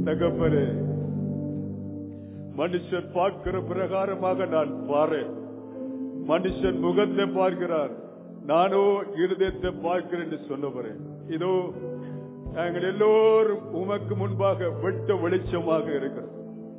தகப்பனே மனுஷன் பார்க்கிற பிரகாரமாக நான் பாரு மனுஷன் முகத்தை பார்க்கிறார் நானோ இருதயத்தை பார்க்கிறேன் என்று சொன்னவரே இதோ நாங்கள் எல்லோரும் உமக்கு முன்பாக வெட்ட வெளிச்சமாக இருக்கிறோம்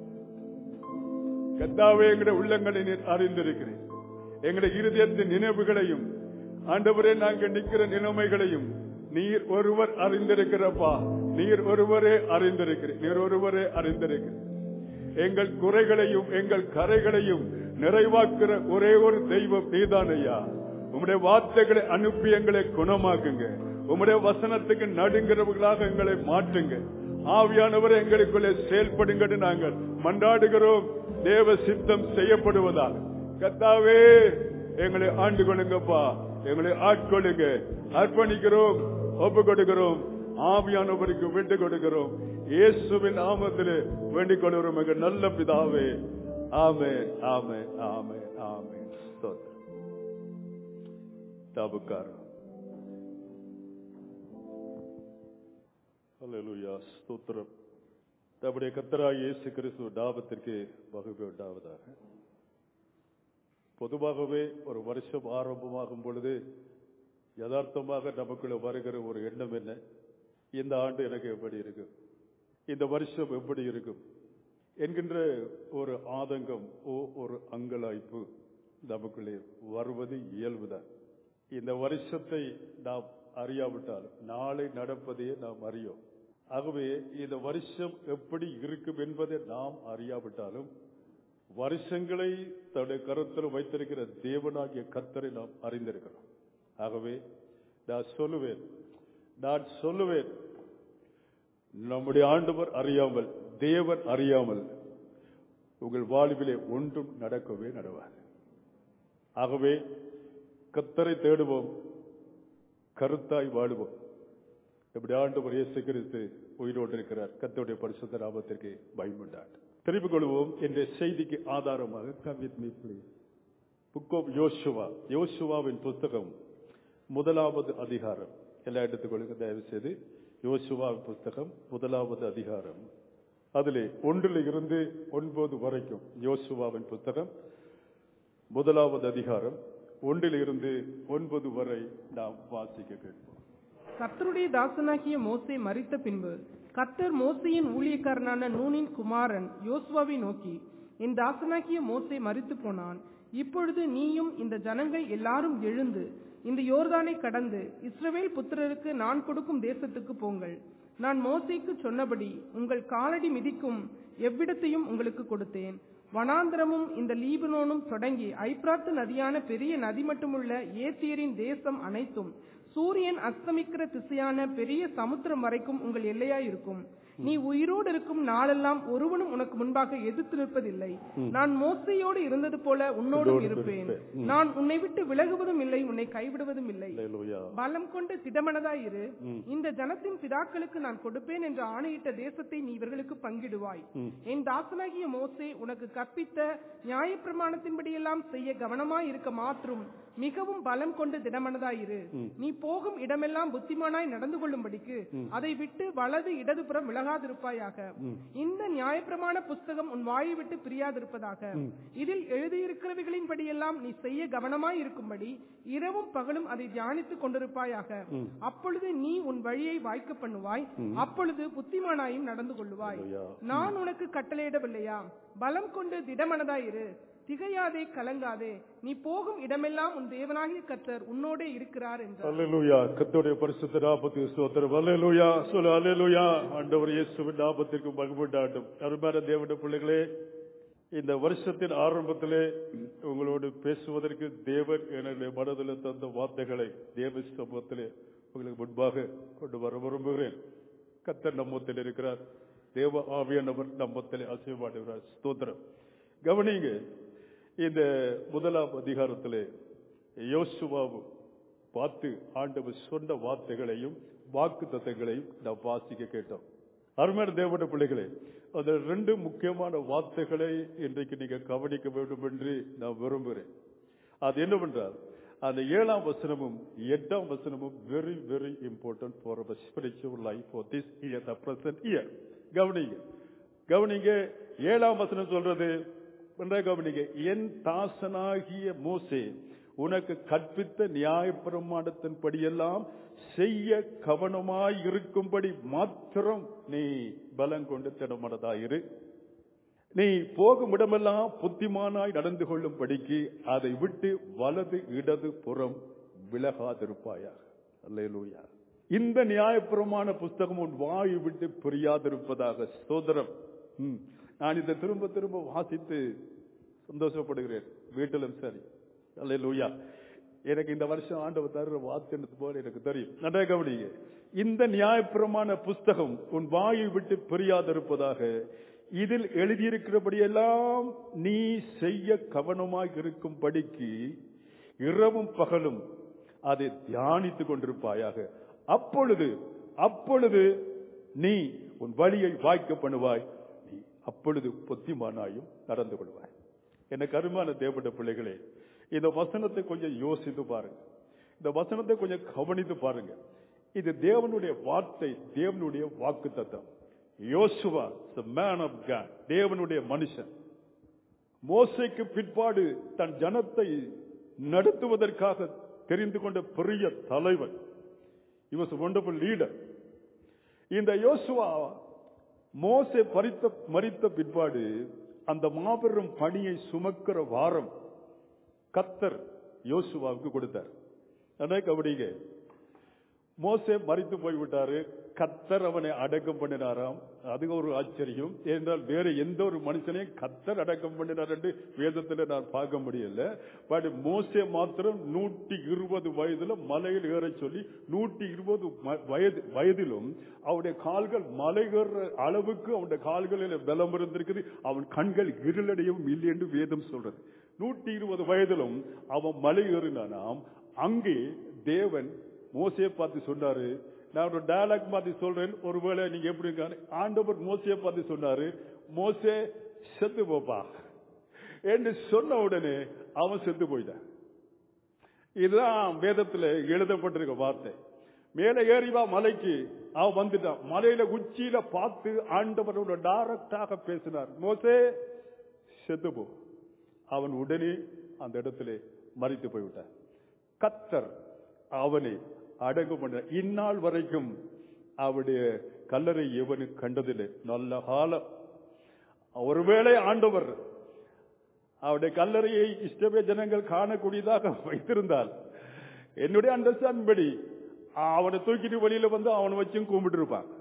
கத்தாவே எங்களுடைய உள்ளங்களை நீர் அறிந்திருக்கிறேன் எங்களுடைய இருதயத்தின் நினைவுகளையும் ஆண்டவரே நாங்கள் நிற்கிற நிலைமைகளையும் நீர் ஒருவர் அறிந்திருக்கிறப்பா நீர் ஒருவரே அறிந்திருக்கிறேன் நீர் ஒருவரே அறிந்திருக்கிறேன் எங்கள் குறைகளையும் எங்கள் கரைகளையும் நிறைவாக்குற ஒரே ஒரு தெய்வம் நீதான் ஐயா உம்முடைய வார்த்தைகளை அனுப்பி எங்களை குணமாக்குங்க உம்முடைய வசனத்துக்கு நடுங்கிறவர்களாக எங்களை மாற்றுங்க ஆவியானவர் எங்களுக்குள்ளே செயல்படுங்கன்னு நாங்கள் மன்றாடுகிறோம் தேவ சித்தம் செய்யப்படுவதால் கத்தாவே எங்களை ஆண்டு கொள்ளுங்கப்பா எங்களை ஆட்கொள்ளுங்க அர்ப்பணிக்கிறோம் ஒப்பு கொடுக்கிறோம் ஆவியானவருக்கு விட்டு கொடுக்கிறோம் இயேசுவின் நாமத்திலே வேண்டிக் கொள்கிறோம் எங்கள் நல்ல பிதாவே ஆமே ஆமே ஆமே ஆமே ஸ்தோத்திரம் தாபுக்காரன் அல்லேலூயா ஸ்தோத்திரம் நம்முடைய கத்தராய் இயேசு கிறிஸ்துவ டாபத்திற்கு வகுப்பு உண்டாவதாக பொதுவாகவே ஒரு வருஷம் ஆரம்பமாகும் பொழுது யதார்த்தமாக நமக்குள்ள வருகிற ஒரு எண்ணம் என்ன இந்த ஆண்டு எனக்கு எப்படி இருக்கும் இந்த வருஷம் எப்படி இருக்கும் என்கின்ற ஒரு ஆதங்கம் ஓ ஒரு அங்கலாய்ப்பு நமக்குள்ளே வருவது இயல்புதான் இந்த வருஷத்தை நாம் அறியாவிட்டால் நாளை நடப்பதையே நாம் அறியோம் ஆகவே இந்த வருஷம் எப்படி இருக்கும் என்பதை நாம் அறியாவிட்டாலும் வருஷங்களை தன்னுடைய கருத்தில் வைத்திருக்கிற தேவனாகிய கர்த்தரை நாம் அறிந்திருக்கிறோம் ஆகவே நான் சொல்லுவேன் நான் சொல்லுவேன் நம்முடைய ஆண்டவர் அறியாமல் தேவன் அறியாமல் உங்கள் வாழ்விலே ஒன்றும் நடக்கவே நடவாது ஆகவே கத்தரை தேடுவோம் கருத்தாய் வாழுவோம் இப்படி ஆண்டவர் இயேசு கிறிஸ்து உயிரோடு இருக்கிறார் கத்தருடைய பரிசுத்த நாமத்திற்கு பயமுண்டார் திருப்பிக் கொள்வோம் என்ற செய்திக்கு ஆதாரமாக கவித் மீ ப்ளீஸ் புக் ஆஃப் யோசுவா யோசுவாவின் புஸ்தகம் முதலாவது அதிகாரம் எல்லாம் எடுத்துக்கொள்ளுங்க தயவு செய்து யோசுவாவின் புஸ்தகம் முதலாவது அதிகாரம் அதிலே ஒன்றில் இருந்து ஒன்பது வரைக்கும் யோசுவாவின் புஸ்தகம் முதலாவது அதிகாரம் ஒன்றில் இருந்து ஒன்பது வரை நாம் வாசிக்க கேட்போம் கர்த்தருடைய தாசனாகிய மோசே மரித்த பின்பு கர்த்தர் மோசேயின் ஊழியக்காரனான நூனின் குமாரன் யோசுவாவை நோக்கி என் தாசனாகிய மோசே மரித்து போனான் இப்பொழுது நீயும் இந்த ஜனங்கள் எல்லாரும் எழுந்து இந்த யோர்தானை கடந்து இஸ்ரவேல் புத்திரருக்கு நான் கொடுக்கும் தேசத்துக்கு போங்கள் நான் மோசேக்கு சொன்னபடி உங்கள் காலடி மிதிக்கும் எவ்விடத்தையும் உங்களுக்கு கொடுத்தேன் வனாந்தரமும் இந்த லீபனோனும் தொடங்கி ஐப்ராத்து நதியான பெரிய நதி மட்டுமுள்ள ஏத்தியரின் தேசம் அனைத்தும் சூரியன் அஸ்தமிக்கிற திசையான பெரிய சமுத்திரம் வரைக்கும் உங்கள் எல்லையாயிருக்கும் நீ உயிரோடு இருக்கும் நாளெல்லாம் ஒருவனும் உனக்கு முன்பாக எதிர்த்து நிற்பதில்லை நான் மோசையோடு இருந்தது போல உன்னோடும் உன்னோடும் இருப்பேன் இருப்பேன். நான் உன்னை விட்டு விலகுவதும் இல்லை உன்னை கைவிடுவதும் இல்லை அல்லேலூயா. பலம் கொண்டு திடமனதாயிரு இந்த ஜனத்தின் பிதாக்களுக்கு நான் கொடுப்பேன் என்று ஆணையிட்ட தேசத்தை நீ இவர்களுக்கு பங்கிடுவாய் என் தாசனாகிய மோசே உனக்கு கற்பித்த நியாயப்பிரமாணத்தின்படியெல்லாம் செய்ய கவனமாய் இருக்க மாற்றும் மிகவும் பலம் கொண்டு திடமனதாயிரு நீ போகும் இடமெல்லாம் புத்திமானாய் நடந்து கொள்ளும்படிக்கு அதை விட்டு வலது இடதுபுறம் விலகாதிருப்பாயாக இந்த நியாயப்பிரமாண புஸ்தகம் உன் வாயை விட்டு பிரியாதிருப்பதாக இதில் எழுதியிருக்கிறவைகளின்படியெல்லாம் நீ செய்ய கவனமாய் இருக்கும்படி இரவும் பகலும் அதை தியானித்துக் கொண்டிருப்பாயாக அப்பொழுது நீ உன் வழியை வாய்க்க பண்ணுவாய் அப்பொழுது புத்திமானாயும் நடந்து கொள்ளுவாய் நான் உனக்கு கட்டளையிடவில்லையா பலம் கொண்டு திடமனதாயிரு திகையாதே கலங்காதே நீ போகும் இடமெல்லாம் உன் தேவனாகிய கர்த்தர் உன்னோடே இருக்கிறார் என்றார் அல்லேலூயா கர்த்தருடைய பரிசுத்த நாமத்துக்கு ஸ்தோத்திரம் அல்லேலூயா சொல்லு அல்லேலூயா ஆண்டவர் இயேசுவின் நாமத்திற்கு மகிழ்வுண்டாட்டும் அருமையான தேவனுடைய பிள்ளைகளே இந்த வருஷத்தின் ஆரம்பத்திலே உங்களோடு பேசுவதற்கு தேவன் என்னுடைய மனதில் தந்த வார்த்தைகளை தேவ சமூகத்திலே உங்களுக்கு முன்பாக கொண்டு வர விரும்புகிறேன் கத்தர் நம்மத்தில் இருக்கிறார் தேவ ஆவியானவர் நம்மத்தில் அசைவாடுகிறார் ஸ்தோத்திரம் கவனிங்க இந்த முதலாம் அதிகாரத்திலே யோசுவாவும் பார்த்து ஆண்டவர் சொன்ன வார்த்தைகளையும் வாக்கு தத்தங்களையும் நாம் வாசிக்க கேட்டோம் அருமையான தேவனுடைய பிள்ளைகளே அந்த ரெண்டு முக்கியமான வார்த்தைகளை இன்றைக்கு நீங்க கவனிக்க வேண்டும் என்று நான் விரும்புகிறேன் அது என்னவென்றால் அந்த ஏழாம் வசனமும் எட்டாம் வசனமும் very very important for our spiritual life for this year the present year கவனிங்க கவனிங்க ஏழாம் வசனம் சொல்றது ஒன்றை கவனிங்க என் தாசனாகிய மோசே உனக்கு கற்பித்த நியாயப்பிரமாணத்தின் படியெல்லாம் செய்ய கவனமாய் இருக்கும்படி மாத்திரம் நீ பலம் கொண்டு திடமனதாயிரு நீ போகும் இடமெல்லாம் புத்திமானாய் நடந்து கொள்ளும்படிக்கு அதை விட்டு வலது இடது புறம் விலகாதிருப்பாயாக அல்லேலூயா இந்த நியாயப்பிரமாண புஸ்தகம் உன் வாயை விட்டு பிரியாதிருப்பதாக சோதரம் ம். நான் இதை திரும்ப திரும்ப வாசித்து சந்தோஷப்படுகிறேன் வீட்டிலும் சரி அல்லேலூயா எனக்கு இந்த வருஷம் ஆண்டவர் தருகிற வார்த்தை போல எனக்கு தெரியும் நன்றா கவனிங்க இந்த நியாயப்பிரமாண புஸ்தகம் உன் வாயை விட்டு பிரியாதிருப்பதாக இதில் எழுதியிருக்கிறபடியெல்லாம் நீ செய்ய கவனமாக இருக்கும்படிக்கு இரவும் பகலும் அதை தியானித்துக் கொண்டிருப்பாயாக அப்பொழுது அப்பொழுது நீ உன் வழியை வாய்க்க பண்ணுவாய் நீ அப்பொழுது புத்திமானாயும் நடந்து கொள்வாய் எனக்கு அருமான தேவப்பட்ட பிள்ளைகளே இந்த வசனத்தை கொஞ்சம் யோசித்து பாருங்க இந்த வசனத்தை கொஞ்சம் கவனித்து பாருங்க இது தேவனுடைய வார்த்தை தேவனுடைய வாக்கு தத்தம் யோசுவா மேன் ஆஃப் காட் தேவனுடைய மனுஷன் மோசைக்கு பிற்பாடு தன் ஜனத்தை நடத்துவதற்காக தெரிந்து கொண்ட பெரிய தலைவன் இவஸ் ஒண்டர்ஃபுல் லீடர் இந்த யோசுவா மோசே பறித்த மறித்த பிற்பாடு அந்த மாபெரும் பணியை சுமக்கிற வாரம் கத்தர் யோசுவாவுக்கு கொடுத்தார் அதான் கபடிங்க மோசே மறித்து போய்விட்டாரு கத்தர் அவனை அடக்கம் பண்ணினாராம் அது ஒரு ஆச்சரியம் ஏனென்றால் வேற எந்த ஒரு மனுஷனையும் கத்தர் அடக்கம் பண்ணினார் என்று வேதத்துல நான் பார்க்க முடியல பட் மோசே மாத்திரம் நூற்றி இருபது வயதுல மலையில் ஏற சொல்லி நூற்றி இருபது ம- வயது வயதிலும் அவருடைய கால்கள் மலை ஏறுற அளவுக்கு அவனுடைய கால்களில் பலம் இருந்திருக்குது அவன் கண்கள் இருளடையும் இல்லை என்று வேதம் சொல்றது நூற்றி இருபது வயதிலும் அவன் மலை ஏறினானாம் அங்கே தேவன் மோசையை பார்த்து சொன்னாரு நான் ஒரு டயலாக் பார்த்து சொல்றேன் ஒருவேளை நீங்க எப்படி இருக்காரு ஆண்டவர் மோசையை பார்த்து சொன்னாரு மோசே செத்து போப்பா என்று சொன்ன உடனே அவன் செத்து போயிட்டான் இதுதான் வேதத்துல எழுதப்பட்டிருக்க வார்த்தை மேல ஏறி வா மலைக்கு அவன் வந்துட்டான் மலையில உச்சியில பார்த்து ஆண்டவரோட டைரக்டாக பேசினார் மோசே செத்து போ அவன் உடனே அந்த இடத்திலே மறித்து போய்விட்டான் கத்தர் அவனை அடங்கு பண்ண இந்நாள் வரைக்கும் அவருடைய கல்லறை எவனு கண்டதில்லை நல்ல காலம் ஒருவேளை ஆண்டவர் அவருடைய கல்லறையை இஷ்டமே ஜனங்கள் காணக்கூடியதாக வைத்திருந்தால் என்னுடைய அண்டர்ஸ்டாண்ட் படி அவனை தூக்கிட்டு வெளியில வந்து அவனை வச்சும் கும்பிட்டு இருப்பான்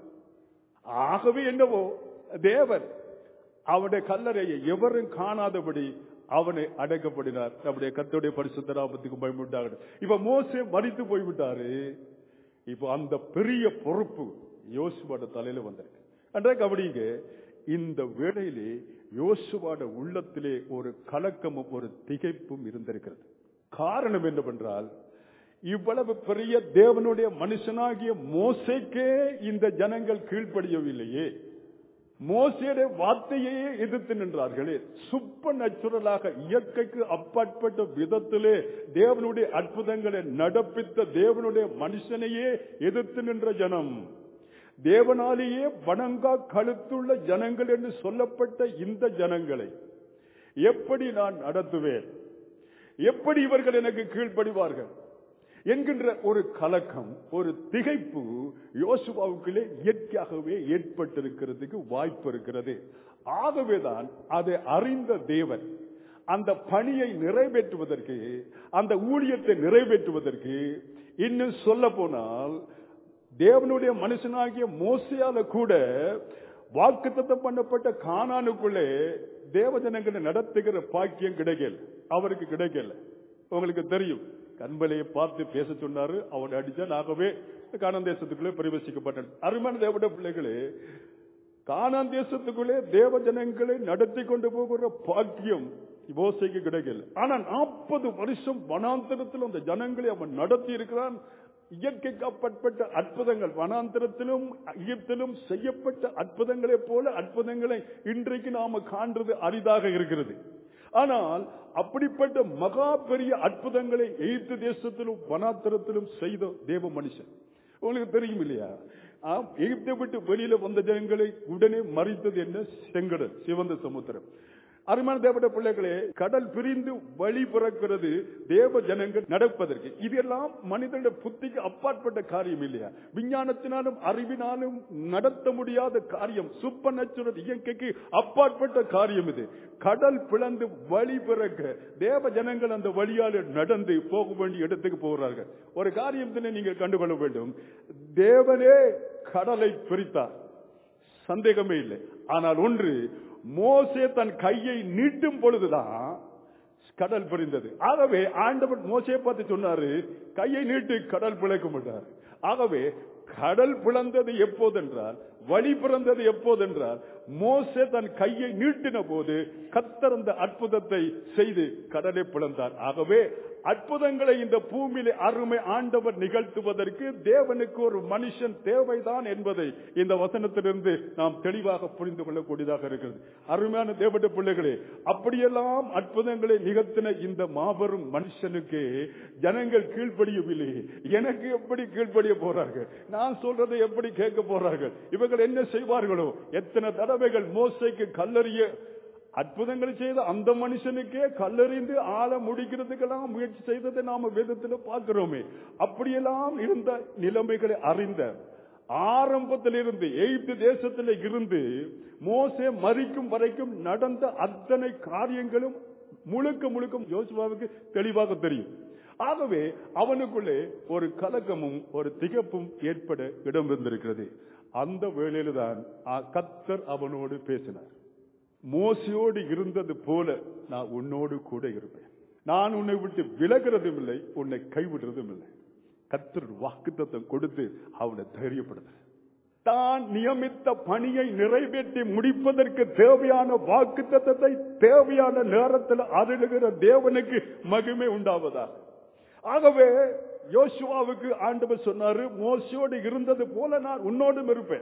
ஆகவே என்னவோ தேவன் அவனுடைய கல்லறையை எவரும் காணாதபடி அவனை அடக்கப்படினார் நம்முடைய கத்தோடைய பரிசுத்த நாமத்துக்கு பயமுண்டாகட்டும் இப்ப மோசே மறித்து போய்விட்டாரு இப்போ அந்த பெரிய பொறுப்பு யோசுவாட தலையில வந்திருக்கு அன்றா கவனிங்க இந்த வேளையிலே யோசுவாட உள்ளத்திலே ஒரு கலக்கமும் ஒரு திகைப்பும் இருந்திருக்கிறது காரணம் என்னவென்றால் இவ்வளவு பெரிய தேவனுடைய மனுஷனாகிய மோசைக்கே இந்த ஜனங்கள் கீழ்ப்படியவில்லையே மோசையுடைய வார்த்தையே எதிர்த்து நின்றார்களே சூப்பர் நேச்சுரலாக இயற்கைக்கு அப்பாற்பட்ட விதத்திலே தேவனுடைய அற்புதங்களை நடப்பித்த தேவனுடைய மனுஷனையே எதிர்த்து நின்ற ஜனம் தேவனாலேயே வணங்கா கழுத்துள்ள ஜனங்கள் என்று சொல்லப்பட்ட இந்த ஜனங்களை எப்படி நான் நடத்துவேன் எப்படி இவர்கள் எனக்கு கீழ்ப்படிவார்கள் என்கின்ற ஒரு கலக்கம் ஒரு திகைப்பு யோசுவாவுக்குள்ளே இயற்கையாகவே ஏற்பட்டிருக்கிறதுக்கு வாய்ப்பு இருக்கிறது ஆகவேதான் அதை அறிந்த தேவன் அந்த பணியை நிறைவேற்றுவதற்கு அந்த ஊழியத்தை நிறைவேற்றுவதற்கு இன்னும் சொல்ல போனால் தேவனுடைய மனுஷனாகிய மோசையால கூட வாக்குத்தத்தம் பண்ணப்பட்ட கானானுக்குள்ளே தேவஜனங்களை நடத்துகிற பாக்கியம் கிடைக்கல அவருக்கு கிடைக்கல உங்களுக்கு தெரியும் கண்பலையை பார்த்து பேச சொன்னாரு அவன் அடிச்சான் ஆகவே கானான் தேசத்துக்குள்ளே பிரவேசிக்கப்பட்டான் அருமையான தேவட பிள்ளைகளே கானான் தேசத்துக்குள்ளே தேவ ஜனங்களை நடத்தி கொண்டு போகிற பாக்கியம் மோசைக்கு கிடைக்கல ஆனா நாற்பது வருஷம் வனாந்தரத்தில் அந்த ஜனங்களை அவன் நடத்தி இருக்கிறான் இயற்கைக்கு அப்பாற்பட்ட அற்புதங்கள் வனாந்தரத்திலும் ஈர்த்திலும் செய்யப்பட்ட அற்புதங்களைப் போல அற்புதங்களை இன்றைக்கு நாம காண்றது அரிதாக இருக்கிறது ஆனால் அப்படிப்பட்ட மகா பெரிய அற்புதங்களை எய்த்து தேசத்திலும் வனாந்தரத்திலும் செய்த தேவ மனுஷன் உங்களுக்கு தெரியும் இல்லையா ஆம், எகிப்தை விட்டு வெளியில வந்த ஜனங்களை உடனே மறித்தது என்ன செங்கடல் சிவந்த சமுத்திரம் அருமையான தேவட பிள்ளைகளே கடல் பிரிந்து வழி பிறக்கிறது தேவ ஜனங்கள் நடப்பதற்கு இதெல்லாம் மனிதனுடைய புத்திக்கு அப்பாற்பட்ட காரியம் இல்லையா விஞ்ஞானத்தினாலும் அறிவினாலும் நடத்த முடியாத காரியம் சூப்பர் நேச்சுரல் இயற்கைக்கு அப்பாற்பட்ட காரியம் இது கடல் பிளந்து வழி பிறக்க தேவ ஜனங்கள் அந்த வழியால் நடந்து போக வேண்டிய இடத்துக்கு போகிறார்கள் ஒரு காரியத்தினை நீங்கள் கண்டுகொள்ள வேண்டும் தேவனே கடலை பிரித்தார் சந்தேகமே இல்லை ஆனால் ஒன்று மோசே தன் கையை நீட்டும் பொழுதுதான் கடல் பிரிந்தது ஆகவே ஆண்டவர் மோசையை பார்த்து சொன்னாரு கையை நீட்டு கடல் பிளக்க மாட்டார் ஆகவே கடல் பிளந்தது எப்போதென்றால் வழி பிறந்தது எப்போதென்றால் மோசே தன் கையை நீட்டின போது கத்தர் அந்த அற்புதத்தை செய்து கடலை பிளந்தார் ஆகவே அற்புதங்களை இந்த பூமியிலே அருமை ஆண்டவர் நிகழ்த்துவதற்கு தேவனுக்கு ஒரு மனுஷன் தேவைதான் என்பதை இந்த வசனத்திலிருந்து நாம் தெளிவாக புரிந்து கொள்ளக்கூடியதாக இருக்கிறது அருமையான தேவட பிள்ளைகளே அப்படியெல்லாம் அற்புதங்களை நிகழ்த்தின இந்த மாபெரும் மனுஷனுக்கு ஜனங்கள் கீழ்ப்படியவில்லை எனக்கு எப்படி கீழ்ப்படிய போறார்கள் நான் சொல்றதை எப்படி கேட்க போறார்கள் இவர்கள் என்ன செய்வார்களோ எத்தனை தடவைகள் மோசைக்கு கல்லறிய அற்புதங்களை செய்த அந்த மனுஷனுக்கே கல்லறிந்து ஆள முடிக்கிறதுக்கெல்லாம் முயற்சி செய்ததை நாம வேதத்தில் பார்க்கிறோமே அப்படியெல்லாம் இருந்த நிலைமைகளை அறிந்த ஆரம்பத்திலிருந்து எய்த்து தேசத்தில் இருந்து மோசே மறிக்கும் வரைக்கும் நடந்த அத்தனை காரியங்களும் முழுக்க முழுக்க யோசுவாவுக்கு தெளிவாக தெரியும் ஆகவே அவனுக்குள்ளே ஒரு கலக்கமும் ஒரு திகப்பும் ஏற்பட இடம் இருந்திருக்கிறது அந்த வேளையில தான் கத்தர் அவனோடு பேசினார் மோசையோடு இருந்தது போல நான் உன்னோடு கூட இருப்பேன் நான் உன்னை விட்டு விலகிறதும் இல்லை உன்னை கைவிடுறதும் இல்லை கத்தர் வாக்குத்தத்தம் கொடுத்து அவனை தைரியப்படுத்த தான் நியமித்த பணியை நிறைவேற்றி முடிப்பதற்கு தேவையான வாக்குத்தத்தத்தை தேவையான நேரத்தில் அருளுகிற தேவனுக்கு மகிமை உண்டாவதா ஆகவே யோசுவாவுக்கு ஆண்டவர் சொன்னாரு மோசையோடு இருந்தது போல நான் உன்னோடும் இருப்பேன்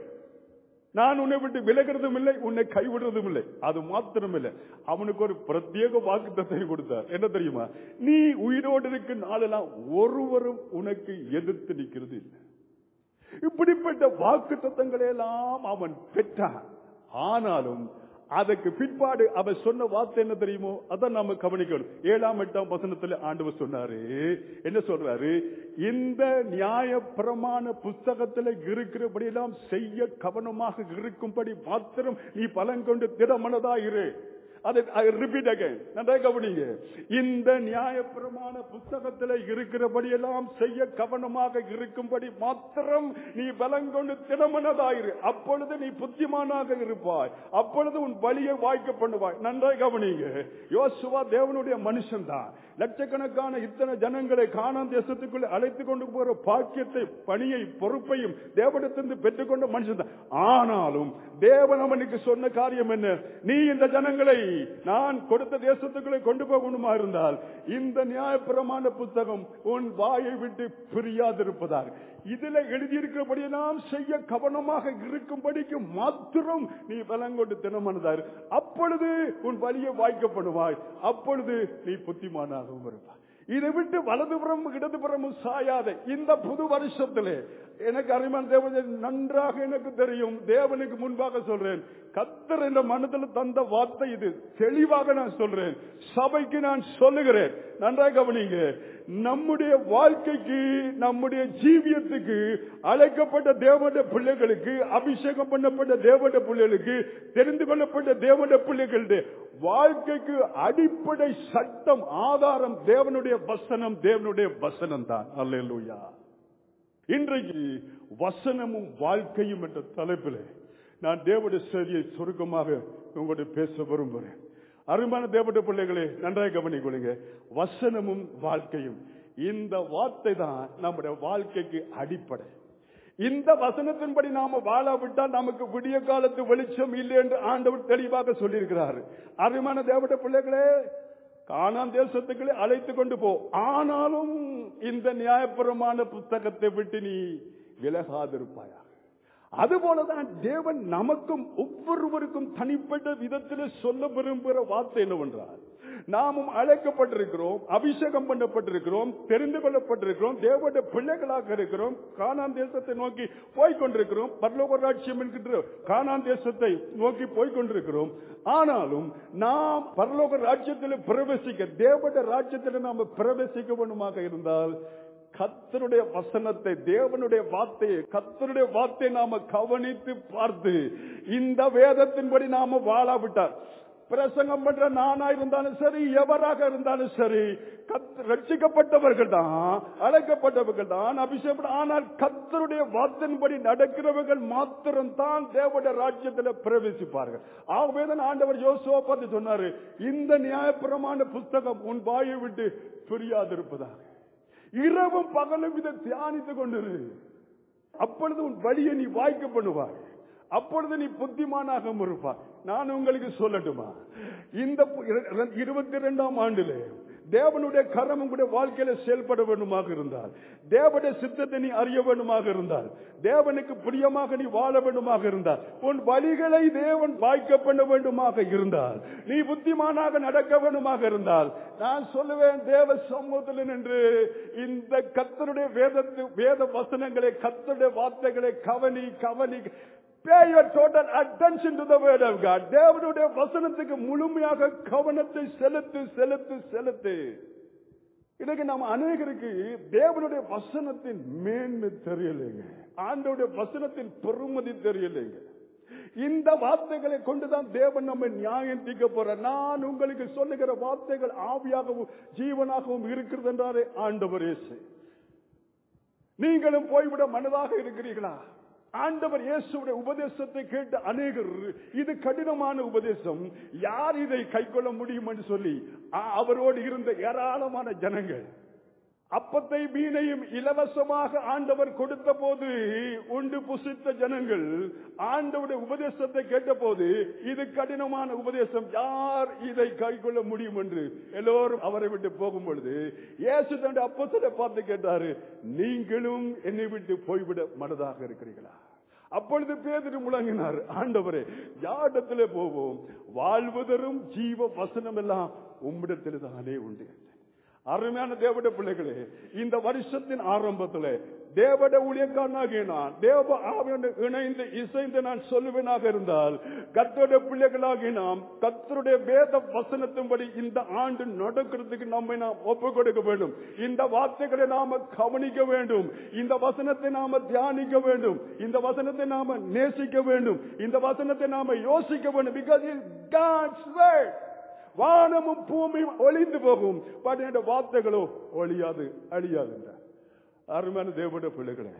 நான் உன்னை விட்டு விலகிறதும் இல்லை உன்னை கைவிடுறதும் இல்லை அது மாத்திரம் இல்லை அவனுக்கு ஒரு பிரத்யேக வாக்குத்தத்தை கொடுத்தார் என்ன தெரியுமா நீ உயிரோடு இருக்கும் நாளெல்லாம் ஒருவரும் உனக்கு எதிர்த்து நிற்கிறது இல்லை இப்படிப்பட்ட வாக்கு தத்தங்களை எல்லாம் அவன் பெற்றான் ஆனாலும் அதற்கு பிற்பாடு அவர் சொன்ன வார்த்தை என்ன தெரியுமோ அதான் நாம கவனிக்கணும் ஏழாம் எட்டாம் வசனத்துல ஆண்டவர் சொன்னாரு என்ன சொல்றாரு இந்த நியாய பிரமாண புஸ்தகத்துல இருக்கிறபடியெல்லாம் செய்ய கவனமாக இருக்கும்படி மாத்திரம் நீ பலங்கொண்டு திடமனதா இரு அதை ரிப்பீட் அகைன் நன்றாக கவனிங்க இந்த நியாயப்பிரமாண புஸ்தகத்தில் இருக்கிறபடியெல்லாம் செய்ய கவனமாக இருக்கும்படி மாத்திரம் நீ பலங்கொண்டு திறமனதாயிரு அப்பொழுது நீ புத்திமானாக இருப்பாய் அப்பொழுது உன் வழியை வாய்க்க பண்ணுவாய் நன்றாக கவனிங்க யோசுவா தேவனுடைய மனுஷன் தான் லட்சக்கணக்கான இத்தனை ஜனங்களை காணாம் தேசத்துக்குள்ள அழைத்து கொண்டு போற பாக்கியத்தை பணியை பொறுப்பையும் தேவனிடத்திலிருந்து பெற்றுக்கொண்ட மனுஷன் தான் ஆனாலும் தேவன் அவனுக்கு சொன்ன காரியம் என்ன நீ இந்த ஜனங்களை நான் கொடுத்த தேசத்துக்குள்ளே கொண்டு போகணுமா இருந்தால் இந்த நியாயப்பிரமாண புத்தகம் உன் வாயை விட்டு பிரியாதிருப்பதாக இதுல எழுதியிருக்கிறபடியெல்லாம் செய்ய கவனமாக இருக்கும்படிக்கு மாத்திரம் நீ பலங்கொண்டு தினமானதாரு அப்பொழுது உன் வழியை வாய்க்கப்படுவாய் அப்பொழுது நீ புத்திமானாகவும் இருப்பாய் இதை விட்டு வலதுபுறம் இடதுபுறமும் சாயாத இந்த புது வருஷத்திலே எனக்கு அறிமான் தேவன் நன்றாக எனக்கு தெரியும் தேவனுக்கு முன்பாக சொல்றேன் கத்தர் என்ற மனதில் தந்த வார்த்தை இது தெளிவாக நான் சொல்றேன் சபைக்கு நான் சொல்லுகிறேன் நன்றாக கவனிங்க நம்முடைய வாழ்க்கைக்கு நம்முடைய ஜீவியத்துக்கு அழைக்கப்பட்ட தேவனுடைய பிள்ளைகளுக்கு அபிஷேகம் பண்ணப்பட்ட தேவனுடைய பிள்ளைகளுக்கு தெரிந்து கொள்ளப்பட்ட தேவனுடைய பிள்ளைகளுடைய வாழ்க்கைக்கு அடிப்படை சட்டம் ஆதாரம் தேவனுடைய வசனம் தேவனுடைய வசனம் தான் அல்லா இன்றைக்கு வசனமும் வாழ்க்கையும் என்ற தலைப்பில் நான் தேவனுடைய செய்தியை சுருக்கமாக உங்களோட பேச விரும்புகிறேன் அருமையான தேவனுடைய பிள்ளைகளே நன்றாக கவனிக்கொள்ளுங்க வசனமும் வாழ்க்கையும் இந்த வார்த்தை தான் நம்முடைய வாழ்க்கைக்கு அடிப்படை இந்த வசனத்தின்படி நாம வாழாவிட்டால் நமக்கு விடிய காலத்து வெளிச்சம் இல்லை என்று ஆண்டவர் தெளிவாக சொல்லியிருக்கிறார் அருமையான தேவனுடைய பிள்ளைகளே காணாம் தேசத்துக்களை அழைத்து கொண்டு போ ஆனாலும் இந்த நியாயபுரமான புத்தகத்தை விட்டு நீ விலகாதிருப்பாயா அதுபோலதான் தேவன் நமக்கும் ஒவ்வொருவருக்கும் தனிப்பட்ட விதத்தில் சொல்ல விரும்புகிற வார்த்தை என்னவென்றால் நாமும் அழைக்கப்பட்டிருக்கிறோம் அபிஷேகம் பண்ணப்பட்டிருக்கிறோம் தெரிந்து கொள்ளப்பட்டிருக்கிறோம் தேவனுடைய பிள்ளைகளாக இருக்கிறோம் கானான் தேசத்தை நோக்கி போய்கொண்டிருக்கிறோம் பரலோக ராட்சியம் என்கின்ற கானான் தேசத்தை நோக்கி போய்கொண்டிருக்கிறோம் ஆனாலும் நாம் பரலோக ராஜ்யத்தில் பிரவேசிக்க தேவனுடைய ராஜ்யத்தில் நாம் பிரவேசிக்க வேண்டுமாக இருந்தால் கத்தருடைய வசனத்தை தேவனுடைய வார்த்தையை கத்தருடைய வார்த்தையை நாம கவனித்து பார்த்து இந்த வேதத்தின்படி நாம வாழாவிட்டார் பிரசங்கம் பண்ற நானா இருந்தாலும் சரி எவராக இருந்தாலும் சரி கத் ரட்சிக்கப்பட்டவர்கள் தான் அழைக்கப்பட்டவர்கள் தான் அபிஷேகம் ஆனால் கத்தருடைய வார்த்தையின்படி நடக்கிறவர்கள் மாத்திரம் தான் தேவனுடைய ராஜ்யத்தில் பிரவேசிப்பார்கள் ஆகவேதான் ஆண்டவர் யோசுவா பார்த்து சொன்னாரு இந்த நியாயப்பிரமான புஸ்தகம் உன் வாயை விட்டு பிரியாதிருப்பதாக இரவும் பகலும் இதை தியானித்துக் கொண்டிரு அப்பொழுது உன் வழியை நீ வாய்க்க பண்ணுவார் அப்பொழுது நீ புத்திமானாக இருப்பார் நான் உங்களுக்கு சொல்லட்டுமா இந்த இருபத்தி இரண்டாம் ஆண்டிலே தேவனுடைய கரம் உங்களுடைய வாழ்க்கையில செயல்பட வேண்டுமாக இருந்தால் தேவனுடைய சித்தத்தை நீ அறிய வேண்டுமாக இருந்தால் தேவனுக்கு பிரியமாக நீ வாழ வேண்டுமாக இருந்தால் உன் வழிகளை தேவன் வாய்க்க பண்ண வேண்டுமாக இருந்தால் நீ புத்திமானாக நடக்க வேண்டுமாக இருந்தால் நான் சொல்லுவேன் தேவ சமூகத்தில் நின்று இந்த கத்தருடைய வேதத்து வேத வசனங்களை கத்தருடைய வார்த்தைகளை கவனி கவனி Pay your total attention to the word of God. தேவனுடைய வசனத்துக்கு முழுமையாக கவனத்தை செலுத்து செலுத்து செலுத்து இன்னைக்கு நம்ம அநேகருக்கு தேவனுடைய வசனத்தின் மேன்மை தெரியலைங்க ஆண்டோடைய வசனத்தின் பெருமதி தெரியலைங்க இந்த வார்த்தைகளை கொண்டுதான் தேவன் நம்ம நியாயம் தீர்க்க போற நான் உங்களுக்கு சொல்லுகிற வார்த்தைகள் ஆவியாகவும் ஜீவனாகவும் இருக்கிறது என்றாரே ஆண்டவர் இயேசு நீங்களும் போய்விட மனதாக இருக்கிறீர்களா ஆண்டவர் இயேசுடைய உபதேசத்தை கேட்ட அநேகர் இது கடினமான உபதேசம் யார் இதை கைக்கொள்ள முடியும் என்று சொல்லி அவரோடு இருந்த ஏராளமான ஜனங்கள் அப்பத்தை மீனையும் இலவசமாக ஆண்டவர் கொடுத்த போது உண்டு புசித்த ஜனங்கள் ஆண்டவருடைய உபதேசத்தை கேட்ட போது இது கடினமான உபதேசம் யார் இதை கைக்கொள்ள முடியும் என்று எல்லோரும் அவரை விட்டு போகும் பொழுது இயேசு தன்னுடைய அப்பத்தை பார்த்து கேட்டாரு நீங்களும் என்னை விட்டு போய்விட மனதாக இருக்கிறீர்களா அப்பொழுது பேதர் முழங்கினார் ஆண்டவரே யாரிடத்திலே போவோம் வாழ்வதரும் ஜீவ வசனம் எல்லாம் உம்மிடத்தில் தானே உண்டு அருமையான தேவட பிள்ளைகளே இந்த வருஷத்தின் ஆரம்பத்தில் தேவட ஊழியக்காரனாகிய நான் தேவ ஆவியோடு இணைந்து இசைந்து நான் சொல்லுவேனாக இருந்தால் கத்தோட பிள்ளைகளாகி நாம் கத்தருடைய வேத வசனத்தின்படி இந்த ஆண்டு நடக்கிறதுக்கு நம்மை நாம் ஒப்பு கொடுக்க வேண்டும் இந்த வார்த்தைகளை நாம கவனிக்க வேண்டும் இந்த வசனத்தை நாம தியானிக்க வேண்டும் இந்த வசனத்தை நாம நேசிக்க வேண்டும் இந்த வசனத்தை நாம யோசிக்க வேண்டும் பிகாஸ் God's word வானமும் பூமியும் ஒளிந்து போகும் பட் என்ற வார்த்தைகளோ ஒழியாது அழியாது என்றார் அருமையான தேவனுடைய பிள்ளைகளே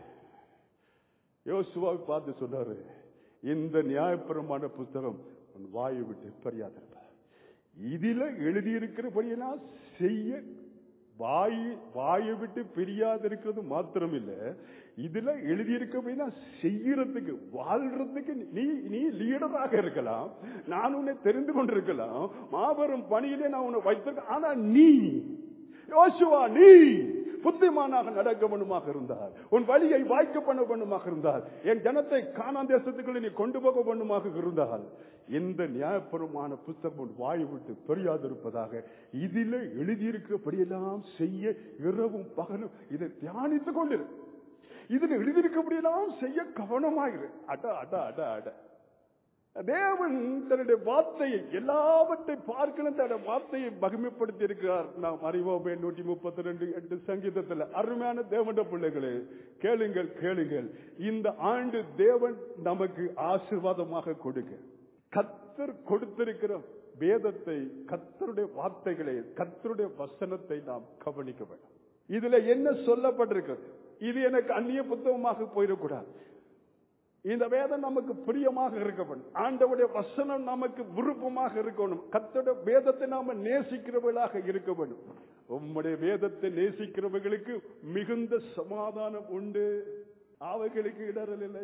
யோசுவாவை பார்த்து சொன்னாரு இந்த நியாயபுரமான புஸ்தகம் உன் வாயை விட்டு பெரியாதிருப்ப இதுல எழுதியிருக்கிறபடியெல்லாம் செய்ய வாய் வாயை விட்டு பிரியாதிருக்கிறது மாத்திரம் இல்ல இதுல எழுதியிருக்க செய்யறதுக்கு வாழ்றதுக்கு நீ நீ லீடராக இருக்கலாம் நான் உன்னை தெரிந்து கொண்டிருக்கலாம் மாபெரும் பணியிலே நான் உன்னை வைத்திருக்க ஆனா நீ யோசுவா நீ புத்திமானாக நடக்க வேண்டுமாக இருந்தால் உன் வழியை வாய்க்க பண்ண வேண்டுமாக இருந்தால் என் ஜனத்தை காணான் தேசத்துக்குள்ள நீ கொண்டு போக வேண்டுமாக இருந்தால் இந்த நியாயபுரமான புத்தகம் உன் வாயை விட்டு பெரியாதிருப்பதாக இதில் எழுதியிருக்கிறபடியெல்லாம் செய்ய இரவும் பகலும் இதை தியானித்துக் கொண்டிரு இதுல எழுதியிருக்கபடியெல்லாம் செய்ய கவனமாயிரு அட அட அட அட தேவன் தன்னுடைய வார்த்தையை எல்லாவற்றை பார்க்கணும் தன்னுடைய வார்த்தையை மகிமைப்படுத்தி இருக்கிறார் நாம் அறிவோமே நூற்றி முப்பத்தி ரெண்டு எட்டு சங்கீதத்தில் அருமையான தேவண்ட பிள்ளைகளே கேளுங்கள் கேளுங்கள் இந்த ஆண்டு தேவன் நமக்கு ஆசீர்வாதமாக கொடுக்க கத்தர் கொடுத்திருக்கிற வேதத்தை கத்தருடைய வார்த்தைகளை கத்தருடைய வசனத்தை நாம் கவனிக்க வேண்டும் இதுல என்ன சொல்லப்பட்டிருக்கிறது இது எனக்கு அந்நிய புத்தகமாக போயிடக்கூடாது இந்த வேதம் நமக்கு பிரியமாக இருக்க வேண்டும் ஆண்டவுடைய வசனம் நமக்கு விருப்பமாக இருக்கணும் கத்தோட வேதத்தை நாம நேசிக்கிறவர்களாக இருக்க வேண்டும் உம்முடைய வேதத்தை நேசிக்கிறவர்களுக்கு மிகுந்த சமாதானம் உண்டு அவைகளுக்கு இடரல் இல்லை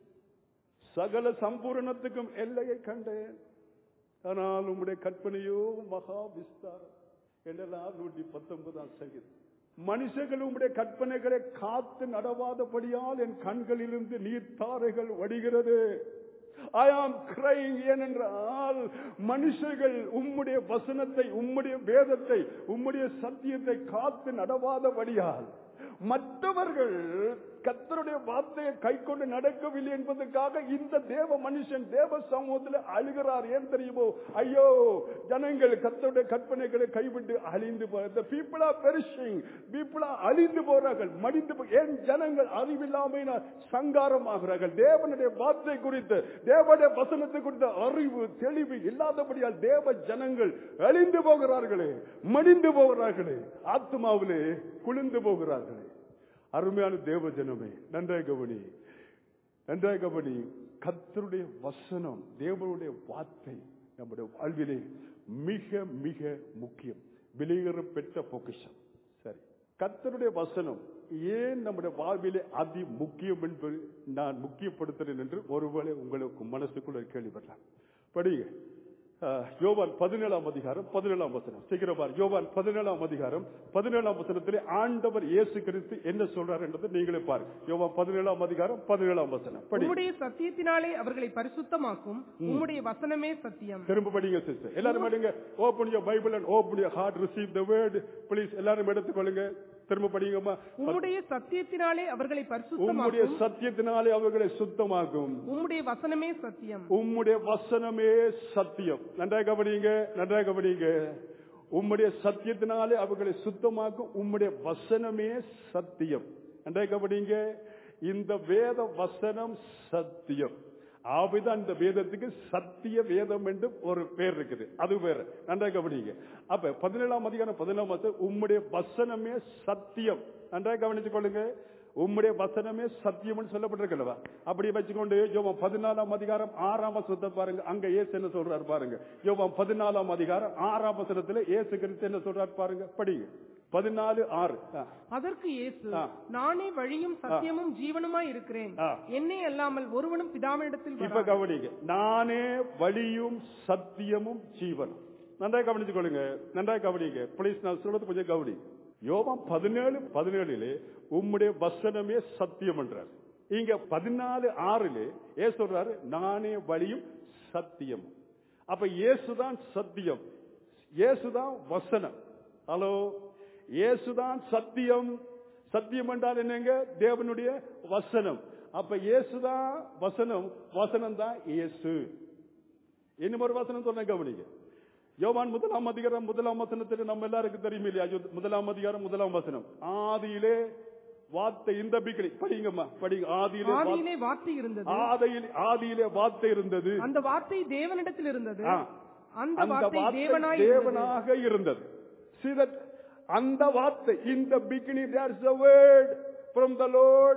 சகல சம்பூரணத்துக்கும் எல்லையை கண்டேன் ஆனால் உம்முடைய கற்பனையோ மகா விஸ்தாரம் என்றெல்லாம் நூற்றி பத்தொன்பதாம் சங்கீதம் மனுஷர்கள் உம்முடைய கற்பனைகளை காத்து நடவாதபடியால் என் கண்களிலிருந்து நீர்த்தாரைகள் வடிகிறது ஐ ஆம் கிரைங் ஏனென்றால் மனுஷர்கள் உம்முடைய வசனத்தை உம்முடைய வேதத்தை உம்முடைய சத்தியத்தை காத்து நடவாதபடியால் மற்றவர்கள் கத்தருடைய வார்த்தையை கை கொண்டு நடக்கவில்லை என்பதற்காக இந்த தேவ மனுஷன் தேவ சமூகத்தில் அழுகிறார் ஏன் தெரியுமோ ஐயோ ஜனங்கள் கத்தருடைய கற்பனைகளை கைவிட்டு அழிந்து போ the people are perishing people are அழிந்து போறார்கள் மடிந்து போ- ஏன் ஜனங்கள் அறிவில்லாமையினால் சங்காரமாகிறார்கள் தேவனுடைய வார்த்தை குறித்து தேவனுடைய வசனத்தை குறித்த அறிவு தெளிவு இல்லாதபடியால் தேவ ஜனங்கள் அழிந்து போகிறார்களே மடிந்து போகிறார்களே ஆத்மாவிலே குளிந்து போகிறார்களே அருமையான தேவ ஜனமே நன்றாய் கவனி நன்றாய் கவனி கத்தருடைய வசனம் தேவனுடைய வார்த்தை நம்முடைய வாழ்விலே மிக மிக முக்கியம் வெளியேற பெற்ற பொக்கிஷம் சரி கத்தருடைய வசனம் ஏன் நம்முடைய வாழ்விலே அதி முக்கியம் என்பது நான் முக்கியப்படுத்துறேன் என்று ஒருவேளை உங்களுக்கு மனசுக்குள்ள ஒரு கேள்வி வரலாம் படிங்க அஹ், யோவான் பதினேழாம் அதிகாரம் பதினேழாம் வசனம் சீக்கிரம் பாரு யோவான் பதினேழாம் அதிகாரம் பதினேழாம் வசனத்திலே ஆண்டவர் இயேசு கிறிஸ்து என்ன சொல்றார் என்றதை நீங்களே பாருங்க யோவான் பதினேழாம் அதிகாரம் பதினேழாம் வசனம் படி உம்முடைய சத்தியத்தினாலே அவர்களை பரிசுத்தமாக்கும் உம்முடைய வசனமே சத்தியம் திரும்ப படிங்க சிஸ்டர் எல்லாரும் படிங்க open your Bible and open your heart receive the word please எல்லாரும் எடுத்துக்கொள்ளுங்க திரும்ப படிங்கம்மா உம்முடைய சத்தியத்தினாலே அவர்களை உம்முடைய பரிசுத்தமாக்கும் சத்தியத்தினாலே அவர்களை சுத்தமாக்கும் உம்முடைய வசனமே சத்தியம் உம்முடைய வசனமே சத்தியம் நன்றாக கவனிங்க நன்றாக கவனிங்க உம்முடைய சத்தியத்தினாலே அவர்களை சுத்தமாக்கும் உம்முடைய வசனமே சத்தியம் நன்றாக கவனிங்க இந்த வேத வசனம் சத்தியம் ஆவிதான் இந்த வேதத்துக்கு சத்திய வேதம் என்று ஒரு பேர் இருக்குது அது வேற நன்றாக கவனிங்க அப்ப பதினேழாம் அதிகாரம் பதினேழாம் வசனம் உம்முடைய வசனமே சத்தியம் நன்றாக கவனித்துக் கொள்ளுங்க உம்முடைய வசனமே சத்தியம்னு சொல்லப்பட்டிருக்கல்லவா அப்படி வச்சுக்கொண்டு யோவான் பதினாலாம் அதிகாரம் ஆறாம் வசனத்தை பாருங்க அங்க ஏசு என்ன சொல்றாரு பாருங்க யோவான் பதினாலாம் அதிகாரம் ஆறாம் வசனத்துல ஏசு கிறிஸ்து என்ன சொல்றாரு பாருங்க படிங்க பதினாலு ஆறு ஆ. அதற்கு இயேசு ஆ. நானே வழியும் சத்தியமும் ஜீவனுமாய் இருக்கிறேன் ஆ. என்னை அல்லாமல் ஒருவனும் பிதாவினிடத்தில் இப்ப வரான். கவனிங்க நானே வழியும் சத்தியமும் ஜீவனும் நன்றாக கவனிச்சு கொள்ளுங்க நன்றாக கவனிங்க ப்ளீஸ் நான் சொல்றது கொஞ்சம் கவனி யோவான் பதினேழு பதினேழுலே உம்முடைய வசனமே சத்தியம் என்றார் இங்க பதினாலு ஆறுலே ஏ சொல்றாரு நானே வழியும் சத்தியம் அப்ப இயேசுதான் சத்தியம் இயேசுதான் வசனம் ஹலோ இயேசுதான் சத்தியம் சத்தியம் என்றால் என்னங்க தேவனுடைய வசனம் அப்ப இயேசுதான் வசனம் வசனம் தான் இயேசு இன்னும் ஒரு வசனம் சொன்ன கவனிங்க யோவான் முதலாம் அதிகாரம் முதலாம் வசனத்தில் நம்ம எல்லாருக்கும் தெரியும் இல்லையா யோ- முதலாம் அதிகாரம் முதலாம் வசனம் ஆதியிலே வார்த்தை இந்த பிக்ரி படிங்கம்மா படிங்க ஆதியிலே வார்த்தை- ஆதியிலே வார்த்தை இருந்தது ஆதியில் ஆதியிலே வார்த்தை இருந்தது அந்த வார்த்தை தேவனிடத்தில் இருந்தது ஆ. அந்த அந்த வார்த்தை வார்த்தை தேவனாய் இருந்தது. தேவனாக இருந்தது See that? அந்த வார்த்தை in the beginning there's a word from the Lord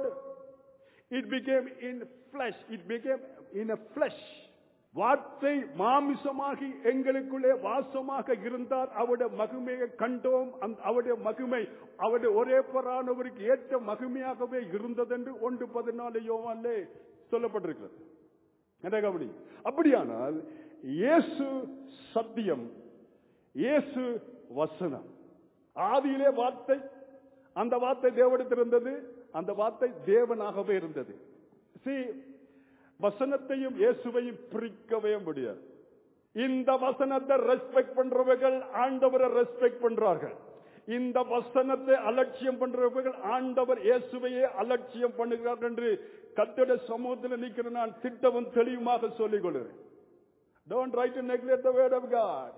it became in flesh it became in a flesh வார்த்தை மாமிசமாகி எங்களுக்குள்ளே வாசமாக இருந்தார் அவருடைய மகிமையை கண்டோம் அந்த- அவருடைய மகிமை அவருடைய ஒரே பரானவருக்கு ஏற்ற மகிமையாகவே இருந்ததென்று ஒன்று பதினாலு யோவான்லே சொல்லப்பட்டிருக்கிறது என்ன கவனி அப்படியானால் இயேசு சத்தியம் இயேசு வசனம் ஆதியிலே வார்த்தை அந்த வார்த்தை தேவனிடத்தில் இருந்தது அந்த வார்த்தை தேவனாகவே இருந்தது See, வசனத்தையும் இயேசுவையும் பிரிக்கவே முடியாது இந்த வசனத்தை ரெஸ்பெக்ட் பண்றவர்கள் ஆண்டவரை ரெஸ்பெக்ட் பண்றார்கள் இந்த வசனத்தை அலட்சியம் பண்றவர்கள் ஆண்டவர் இயேசுவையே அலட்சியம் பண்ணுகிறார்கள் என்று கத்தோட சமூகத்தில் நிற்கிற நான் திட்டமும் தெளிவுமாக சொல்லிக் கொள்கிறேன் Don't try to neglect the word of God.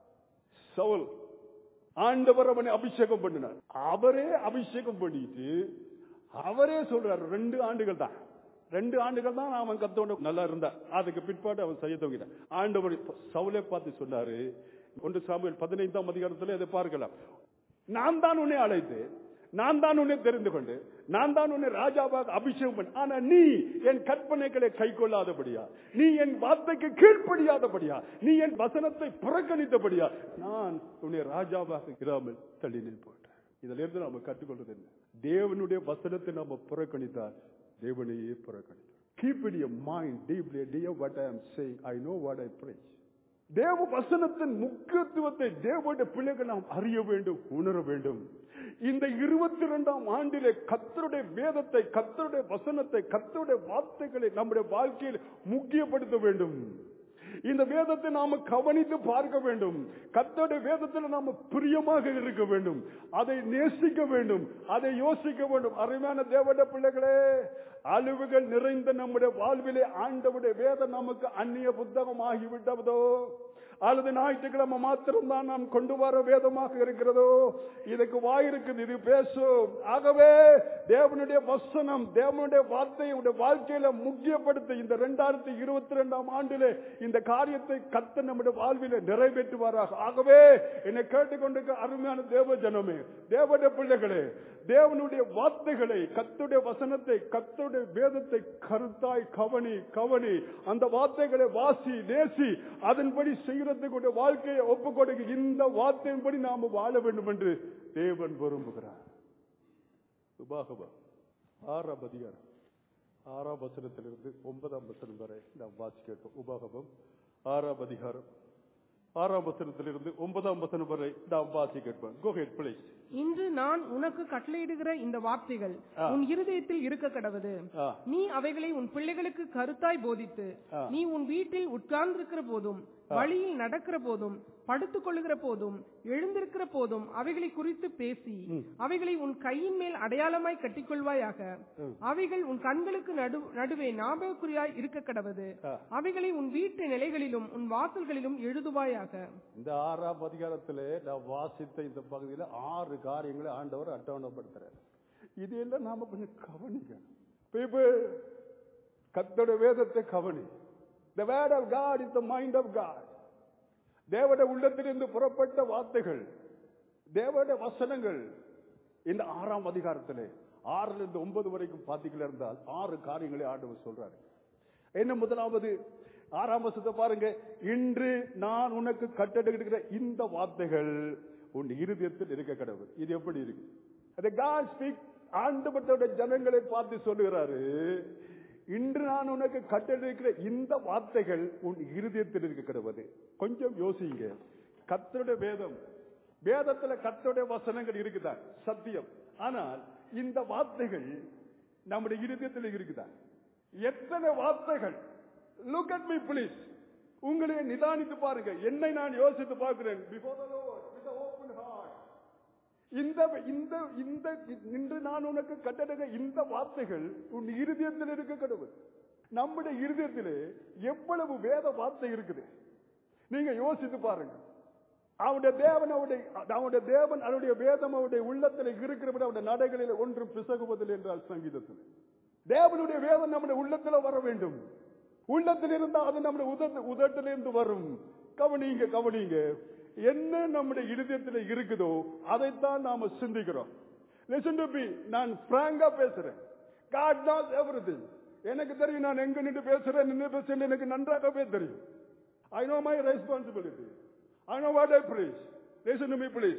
Saul ஆண்டவர் அவனை அபிஷேகம் பண்ணினார் அவரே அபிஷேகம் பண்ணிட்டு அவரே சொல்றாரு ரெண்டு ஆண்டுகள் தான் ரெண்டு ஆண்டுகள் தான் அவன் கத்தோட நல்லா இருந்தான் அதுக்கு பிற்பாடு அவன் செய்ய துவங்கிட்டான் ஆண்டவர் சவுலை பார்த்து சொன்னாரு ஒன்று சாமுவேல் பதினைந்தாம் அதிகாரத்தில் இதை பார்க்கலாம் நான் தான் உன்னை அழைத்து நான் தான் உன்னை தெரிந்து கொண்டு நான் தான் உன்னை ராஜாவாக அபிஷேகம் பண்ண ஆனா நீ என் கற்பனைகளை கை கொள்ளாதபடியா நீ என் வார்த்தைக்கு கீழ்ப்படியாதபடியா நீ என் வசனத்தை புறக்கணித்தபடியா நான் உன்னை ராஜாவாக இராமல் தள்ளினில் போட்டேன் இதுல இருந்து நாம கற்றுக்கொள்றது என்ன தேவனுடைய வசனத்தை நாம புறக்கணித்தால் தேவனையே புறக்கணித்தார் keep in your mind deeply dear what I am saying I know what I preach தேவ வசனத்தின் முக்கியத்துவத்தை தேவனுடைய பிள்ளைகள் நாம் அறிய வேண்டும் உணர வேண்டும் இந்த இருபத்தி இரண்டாம் ஆண்டிலே கத்தருடைய வேதத்தை கத்தருடைய வசனத்தை கத்தருடைய வார்த்தைகளை நம்முடைய வாழ்க்கையில் முக்கியப்படுத்த வேண்டும் இந்த வேதத்தை நாம கவனித்து பார்க்க வேண்டும் கத்தோட வேதத்தில் நாம பிரியமாக இருக்க வேண்டும் அதை நேசிக்க வேண்டும் அதை யோசிக்க வேண்டும் அருமையான தேவட பிள்ளைகளே அழிவுகள் நிறைந்த நம்முடைய வாழ்விலே ஆண்டவுடைய வேதம் நமக்கு அந்நிய புத்தகம் ஆகிவிட்டதோ அல்லது ஞாயிற்றுக்கிழமை மாத்திரம்தான் நாம் கொண்டு வர வேதமாக இருக்கிறதோ இதுக்கு வாய் இருக்குது இது பேசும் ஆகவே தேவனுடைய வசனம் தேவனுடைய வார்த்தையை வாழ்க்கையில முக்கியப்படுத்த இந்த இரண்டாயிரத்தி இருபத்தி ரெண்டாம் ஆண்டிலே இந்த காரியத்தை கத்த நம்முடைய வாழ்வில நிறைவேற்றுவாராக ஆகவே என்னை கேட்டுக்கொண்டிருக்க அருமையான தேவ ஜனமே தேவனுடைய பிள்ளைகளே தேவனுடைய வார்த்தைகளை கத்துடைய வசனத்தை கத்துடைய வேதத்தை கருத்தாய் கவனி கவனி அந்த வார்த்தைகளை வாசி நேசி அதன்படி செய்யறதுக்கு வாழ்க்கையை ஒப்பு கொடுக்க இந்த வார்த்தையின்படி நாம வாழ வேண்டும் என்று தேவன் விரும்புகிறார் உபாகமம் ஆறாம் அதிகாரம் ஆறாம் வசனத்திலிருந்து ஒன்பதாம் வசனம் வரை நாம் வாசிக்கிறோம் உபாகமம் ஆறாம் அதிகாரம் ஆறாம் வசனத்திலிருந்து ஒன்பதாம் வசனம் வரை நாம் வாசிக்கிறோம் கோ ஹெட் பிளீஸ் இன்று நான் உனக்கு கட்டளையிடுகிற இந்த வார்த்தைகள் ஆ. உன் இருதயத்தில் இருக்க கடவது ஆ. நீ அவைகளை உன் பிள்ளைகளுக்கு கருத்தாய் போதித்து ஆ. நீ உன் வீட்டில் உட்கார்ந்திருக்கிற போதும் வழியில் நடக்கிற போதும் படுத்துக் கொள்ளுகிற போதும் எழுந்திருக்கிற போதும் அவைகளை குறித்து பேசி அவைகளை உன் கையின் மேல் அடையாளமாய் கட்டிக்கொள்வாயாக அவைகள் உன் கண்களுக்கு நடு நடுவே ஞாபகக்குறியாய் இருக்க கடவது ஆ. அவைகளை உன் வீட்டு நிலைகளிலும் உன் வாசல்களிலும் எழுதுவாயாக இந்த ஆறாம் அதிகாரத்திலே நான் வாசித்த இந்த பகுதியில் ஆறு காரியங்களை ஆண்டவர் அட்டவணைப்படுத்துறார் இது எல்லாம் நாம கொஞ்சம் கவனிக்கணும் People, கர்த்தருடைய வேதத்தை கவனி The word of God is the mind of God. தேவனுடைய உள்ளத்திலிருந்து புறப்பட்ட வார்த்தைகள் தேவனுடைய வசனங்கள் இந்த ஆறாம் அதிகாரத்திலே ஆறுல இருந்து ஒன்பது வரைக்கும் பாத்தீங்களா இருந்தால் ஆறு காரியங்களை ஆண்டவர் சொல்றாரு என்ன முதலாவது ஆறாம் வசத்தை பாருங்க இன்று நான் உனக்கு கட்டளையிடுகிற இந்த வார்த்தைகள் உன் இருதயத்தில் இருக்க கடவுள் இது எப்படி இருக்கு அது காட் ஸ்பீக் ஆண்டவத்தோட ஜனங்களை பார்த்து சொல்லுகிறாரு இன்று நான் உனக்கு கட்டளையிடுகிற இந்த வார்த்தைகள் உன் இருதயத்தில் இருக்க கடவுது கொஞ்சம் யோசிங்க கத்தருடைய வேதம் வேதத்துல கத்தருடைய வசனங்கள் இருக்குதா சத்தியம் ஆனால் இந்த வார்த்தைகள் நம்முடைய இருதயத்தில் இருக்குதா எத்தனை வார்த்தைகள் லுக் அட் மீ ப்ளீஸ் உங்களை நிதானித்து பாருங்க என்னை நான் யோசித்து பார்க்கிறேன் Before the Lord, with an open heart. இந்த இந்த இந்த இன்று நான் உனக்கு கட்டடங்க இந்த வார்த்தைகள் உன் இருதயத்தில் இருக்க கடவுள் நம்முடைய இருதயத்திலே எவ்வளவு வேத வார்த்தை இருக்குது நீங்க யோசித்து பாருங்க அவனுடைய தேவன் அவருடைய அவனுடைய தேவன் அவருடைய வேதம் அவருடைய உள்ளத்தில் இருக்கிறபடி அவருடைய நடைகளில் ஒன்றும் பிசகுவதில்லை என்றால் சங்கீதத்தில் தேவனுடைய வேதம் நம்முடைய உள்ளத்தில் வர வேண்டும் உள்ளத்தில் இருந்தால் அது நம்முடைய உதட்டு உதட்டிலிருந்து வரும் கவனிங்க கவனிங்க என்ன நம்முடைய இருதயத்தில் இருக்குதோ அதைத்தான் நாம சிந்திக்கிறோம் Listen to me. நான் பிராங்கா பேசுறேன் God knows everything. எனக்கு தெரியும் நான் எங்க நின்று பேசுறேன் நின்று பேசுறேன் எனக்கு நன்றாகவே தெரியும் I know my responsibility. I know what I preach. Listen to me please.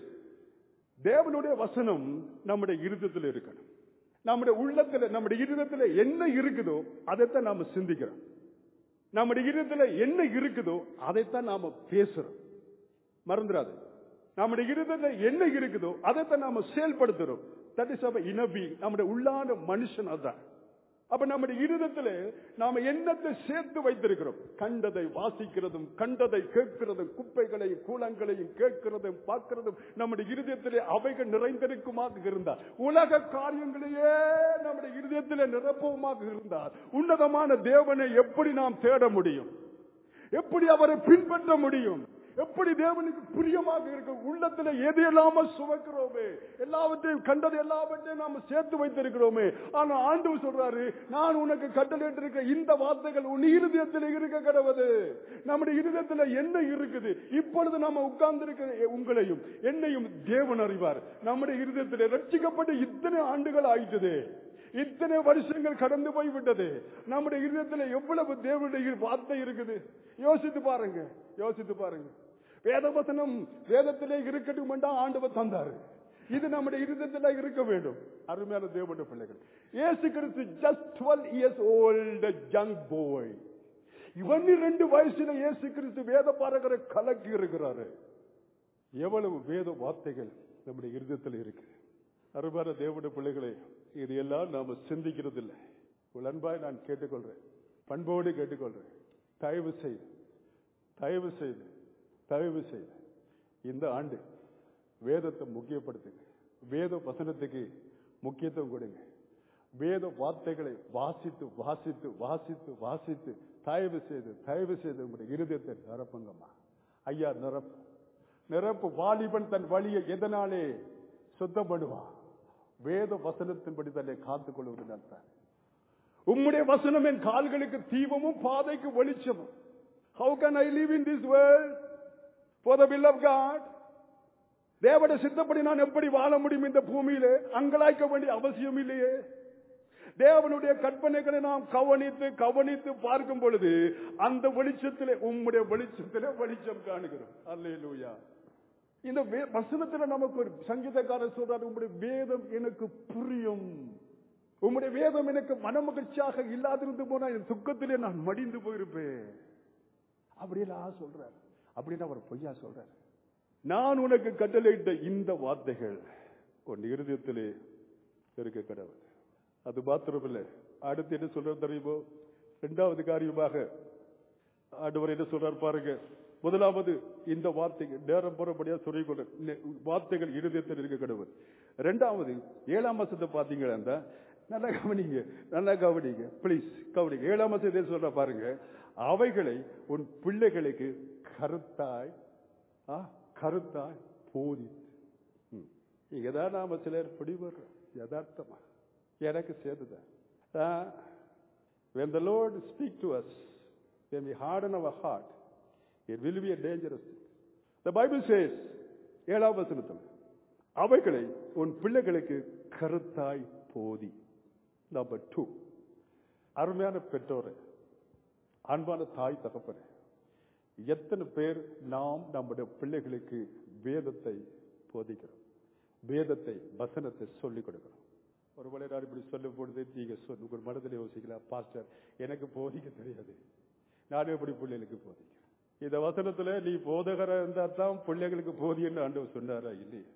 தேவனுடைய வசனம் நம்முடைய இருதயத்தில் இருக்கணும் நம்முடைய உள்ளத்துல நம்முடைய இருதயத்துல என்ன இருக்குதோ அதைத்தான் நாம சிந்திக்கிறோம் நம்முடைய இருதயத்துல என்ன இருக்குதோ அதைத்தான் நாம பேசுறோம் மறந்துடாது நம்முடைய இருதயத்துல என்ன இருக்குதோ அதைத்தான் நாம செயல்படுத்துறோம் தட் இஸ் அவ இனபி நம்முடைய உள்ளான மனுஷன் அதான் அப்ப நம்முடைய இருதயத்துல நாம என்னத்தை சேர்த்து வைத்திருக்கிறோம் கண்டதை வாசிக்கிறதும் கண்டதை கேட்கிறதும் குப்பைகளையும் கூலங்களையும் கேட்கிறதும் பார்க்கிறதும் நம்முடைய இருதயத்திலே அவைகள் நிறைந்திருக்குமாக இருந்தார் உலக காரியங்களையே நம்முடைய இருதயத்திலே நிரப்பவுமாக இருந்தார் உன்னதமான தேவனை எப்படி நாம் தேட முடியும் எப்படி அவரை பின்பற்ற முடியும் எப்படி தேவனுக்கு பிரியமாக இருக்க உள்ளத்துல எது இல்லாம சுமக்கிறோமே எல்லாவற்றையும் கண்டது எல்லாவற்றையும் நாம சேர்த்து வைத்திருக்கிறோமே ஆனா ஆண்டவர் சொல்றாரு நான் உனக்கு கட்டளையிட்டு இருக்க இந்த வார்த்தைகள் உன் இருதயத்தில் இருக்க கிடவது நம்முடைய இருதயத்துல என்ன இருக்குது இப்பொழுது நாம உட்கார்ந்து இருக்க உங்களையும் என்னையும் தேவன் அறிவார் நம்முடைய இருதயத்தில் ரட்சிக்கப்பட்டு இத்தனை ஆண்டுகள் ஆயிட்டது இத்தனை வருஷங்கள் கடந்து போய் விட்டது நம்முடைய இருதயத்தில் எவ்வளவு தேவனுடைய வார்த்தை இருக்குது யோசித்து பாருங்க யோசித்து பாருங்க வேதவசனம் வேதத்திலே இருக்கட்டும் என்றால் ஆண்டவர் தந்தாரு இது நம்முடைய இருதயத்தில் இருக்க வேண்டும் அருமையான தேவனுடைய பிள்ளைகள் இயேசு கிறிஸ்து just twelve years old young boy இவன் ரெண்டு வயசுல இயேசு கிறிஸ்து வேத பாரகரை கலக்கி இருக்கிறாரு எவ்வளவு வேத வார்த்தைகள் நம்முடைய இருதயத்தில் இருக்கு அருமையான தேவனுடைய பிள்ளைகளே இது எல்லாம் நாம சிந்திக்கிறது இல்லை உங்கள் அன்பாய் நான் கேட்டுக்கொள்றேன் பண்போடு கேட்டுக்கொள்றேன் தயவு செய்து தயவு செய்து தயவு செய்து இந்த ஆண்டு வேதத்தை முக்கியப்படுத்துங்க வேத வசனத்துக்கு முக்கியத்துவம் கொடுங்க வேத வார்த்தைகளை வாசித்து வாசித்து வாசித்து வாசித்து தயவு செய்து தயவு செய்து உங்களுடைய இருதயத்தை நிரப்புங்கம்மா ஐயா நிரப்பு நிரப்பு வாலிபன் தன் வழியை எதனாலே சுத்தம் பண்ணுவான் வேத வசனத்தின்படி தன்னை காத்துக் கொள்வதனால் தான் உம்முடைய வசனம் என் கால்களுக்கு தீபமும் பாதைக்கு வெளிச்சமும் How can I live in this world for the will of God? தேவட சித்தப்படி நான் எப்படி வாழ முடியும் இந்த பூமியிலே அங்கலாய்க்க வேண்டிய அவசியம் இல்லையே தேவனுடைய கற்பனைகளை நாம் கவனித்து கவனித்து பார்க்கும் பொழுது அந்த வெளிச்சத்திலே உம்முடைய வெளிச்சத்திலே வெளிச்சம் காணுகிறோம் அல்லேலூயா இந்த வே- வசனத்துல நமக்கு ஒரு சங்கீதக்காரர் சொல்றாரு உம்முடைய வேதம் எனக்கு புரியும் உம்முடைய வேதம் எனக்கு மனமகிழ்ச்சியாக இல்லாதிருந்து போனா என் துக்கத்திலே நான் மடிந்து போயிருப்பேன் அப்படியெல்லாம் சொல்றார் அப்படின்னு அவர் பொய்யா சொல்றார் நான் உனக்கு கட்டளையிட்ட இந்த வார்த்தைகள் உன் இருதயத்திலே இருக்க கடவுள் அது மாத்திரமில்லை அடுத்து என்ன சொல்றாரு தெரியுமோ இரண்டாவது காரியமாக ஆண்டவர் என்ன சொல்றார் பாருங்க முதலாவது இந்த வார்த்தைகள் நேரம் போறபடியா சொல்லிக் கொள்ள நெ- வார்த்தைகள் இருதயத்தில் இருக்க கடவுள் இரண்டாவது ஏழாம் வசத்தை பாத்தீங்கன்னா நல்லா கவனிங்க நல்லா கவனிங்க ப்ளீஸ் கவனிங்க ஏழாம் வசத்தை சொல்ற பாருங்க அவைகளை உன் பிள்ளைகளுக்கு கருத்தாய் ஆ, கருத்தாய் போதி ம். இங்கதான் நாம சிலர் பிடிபடுறோம் யதார்த்தமா எனக்கு சேர்ந்துதான் ஆ, when the Lord speak to us, when we harden our heart, it will be a dangerous thing. The Bible says, ஏழாம் வசனத்தில் அவைகளை உன் பிள்ளைகளுக்கு கருத்தாய் போதி நம்பர் டூ அருமையான பெற்றோரை அன்பான தாய் தகப்பனே எத்தனை பேர் நாம் நம்முடைய பிள்ளைகளுக்கு வேதத்தை போதிக்கிறோம் வேதத்தை வசனத்தை சொல்லிக் கொடுக்கிறோம் ஒருவேளை நான் இப்படி சொல்லும் பொழுது நீங்க சொல் உங்கள் மனதில் யோசிக்கலாம் பாஸ்டர் எனக்கு போதிக்க தெரியாது நான் எப்படி பிள்ளைகளுக்கு போதிக்கிறேன் இந்த வசனத்துல நீ போதகரா இருந்தா தான் பிள்ளைகளுக்கு போதின்னு ஆண்டவர் சொன்னாரா இல்லையா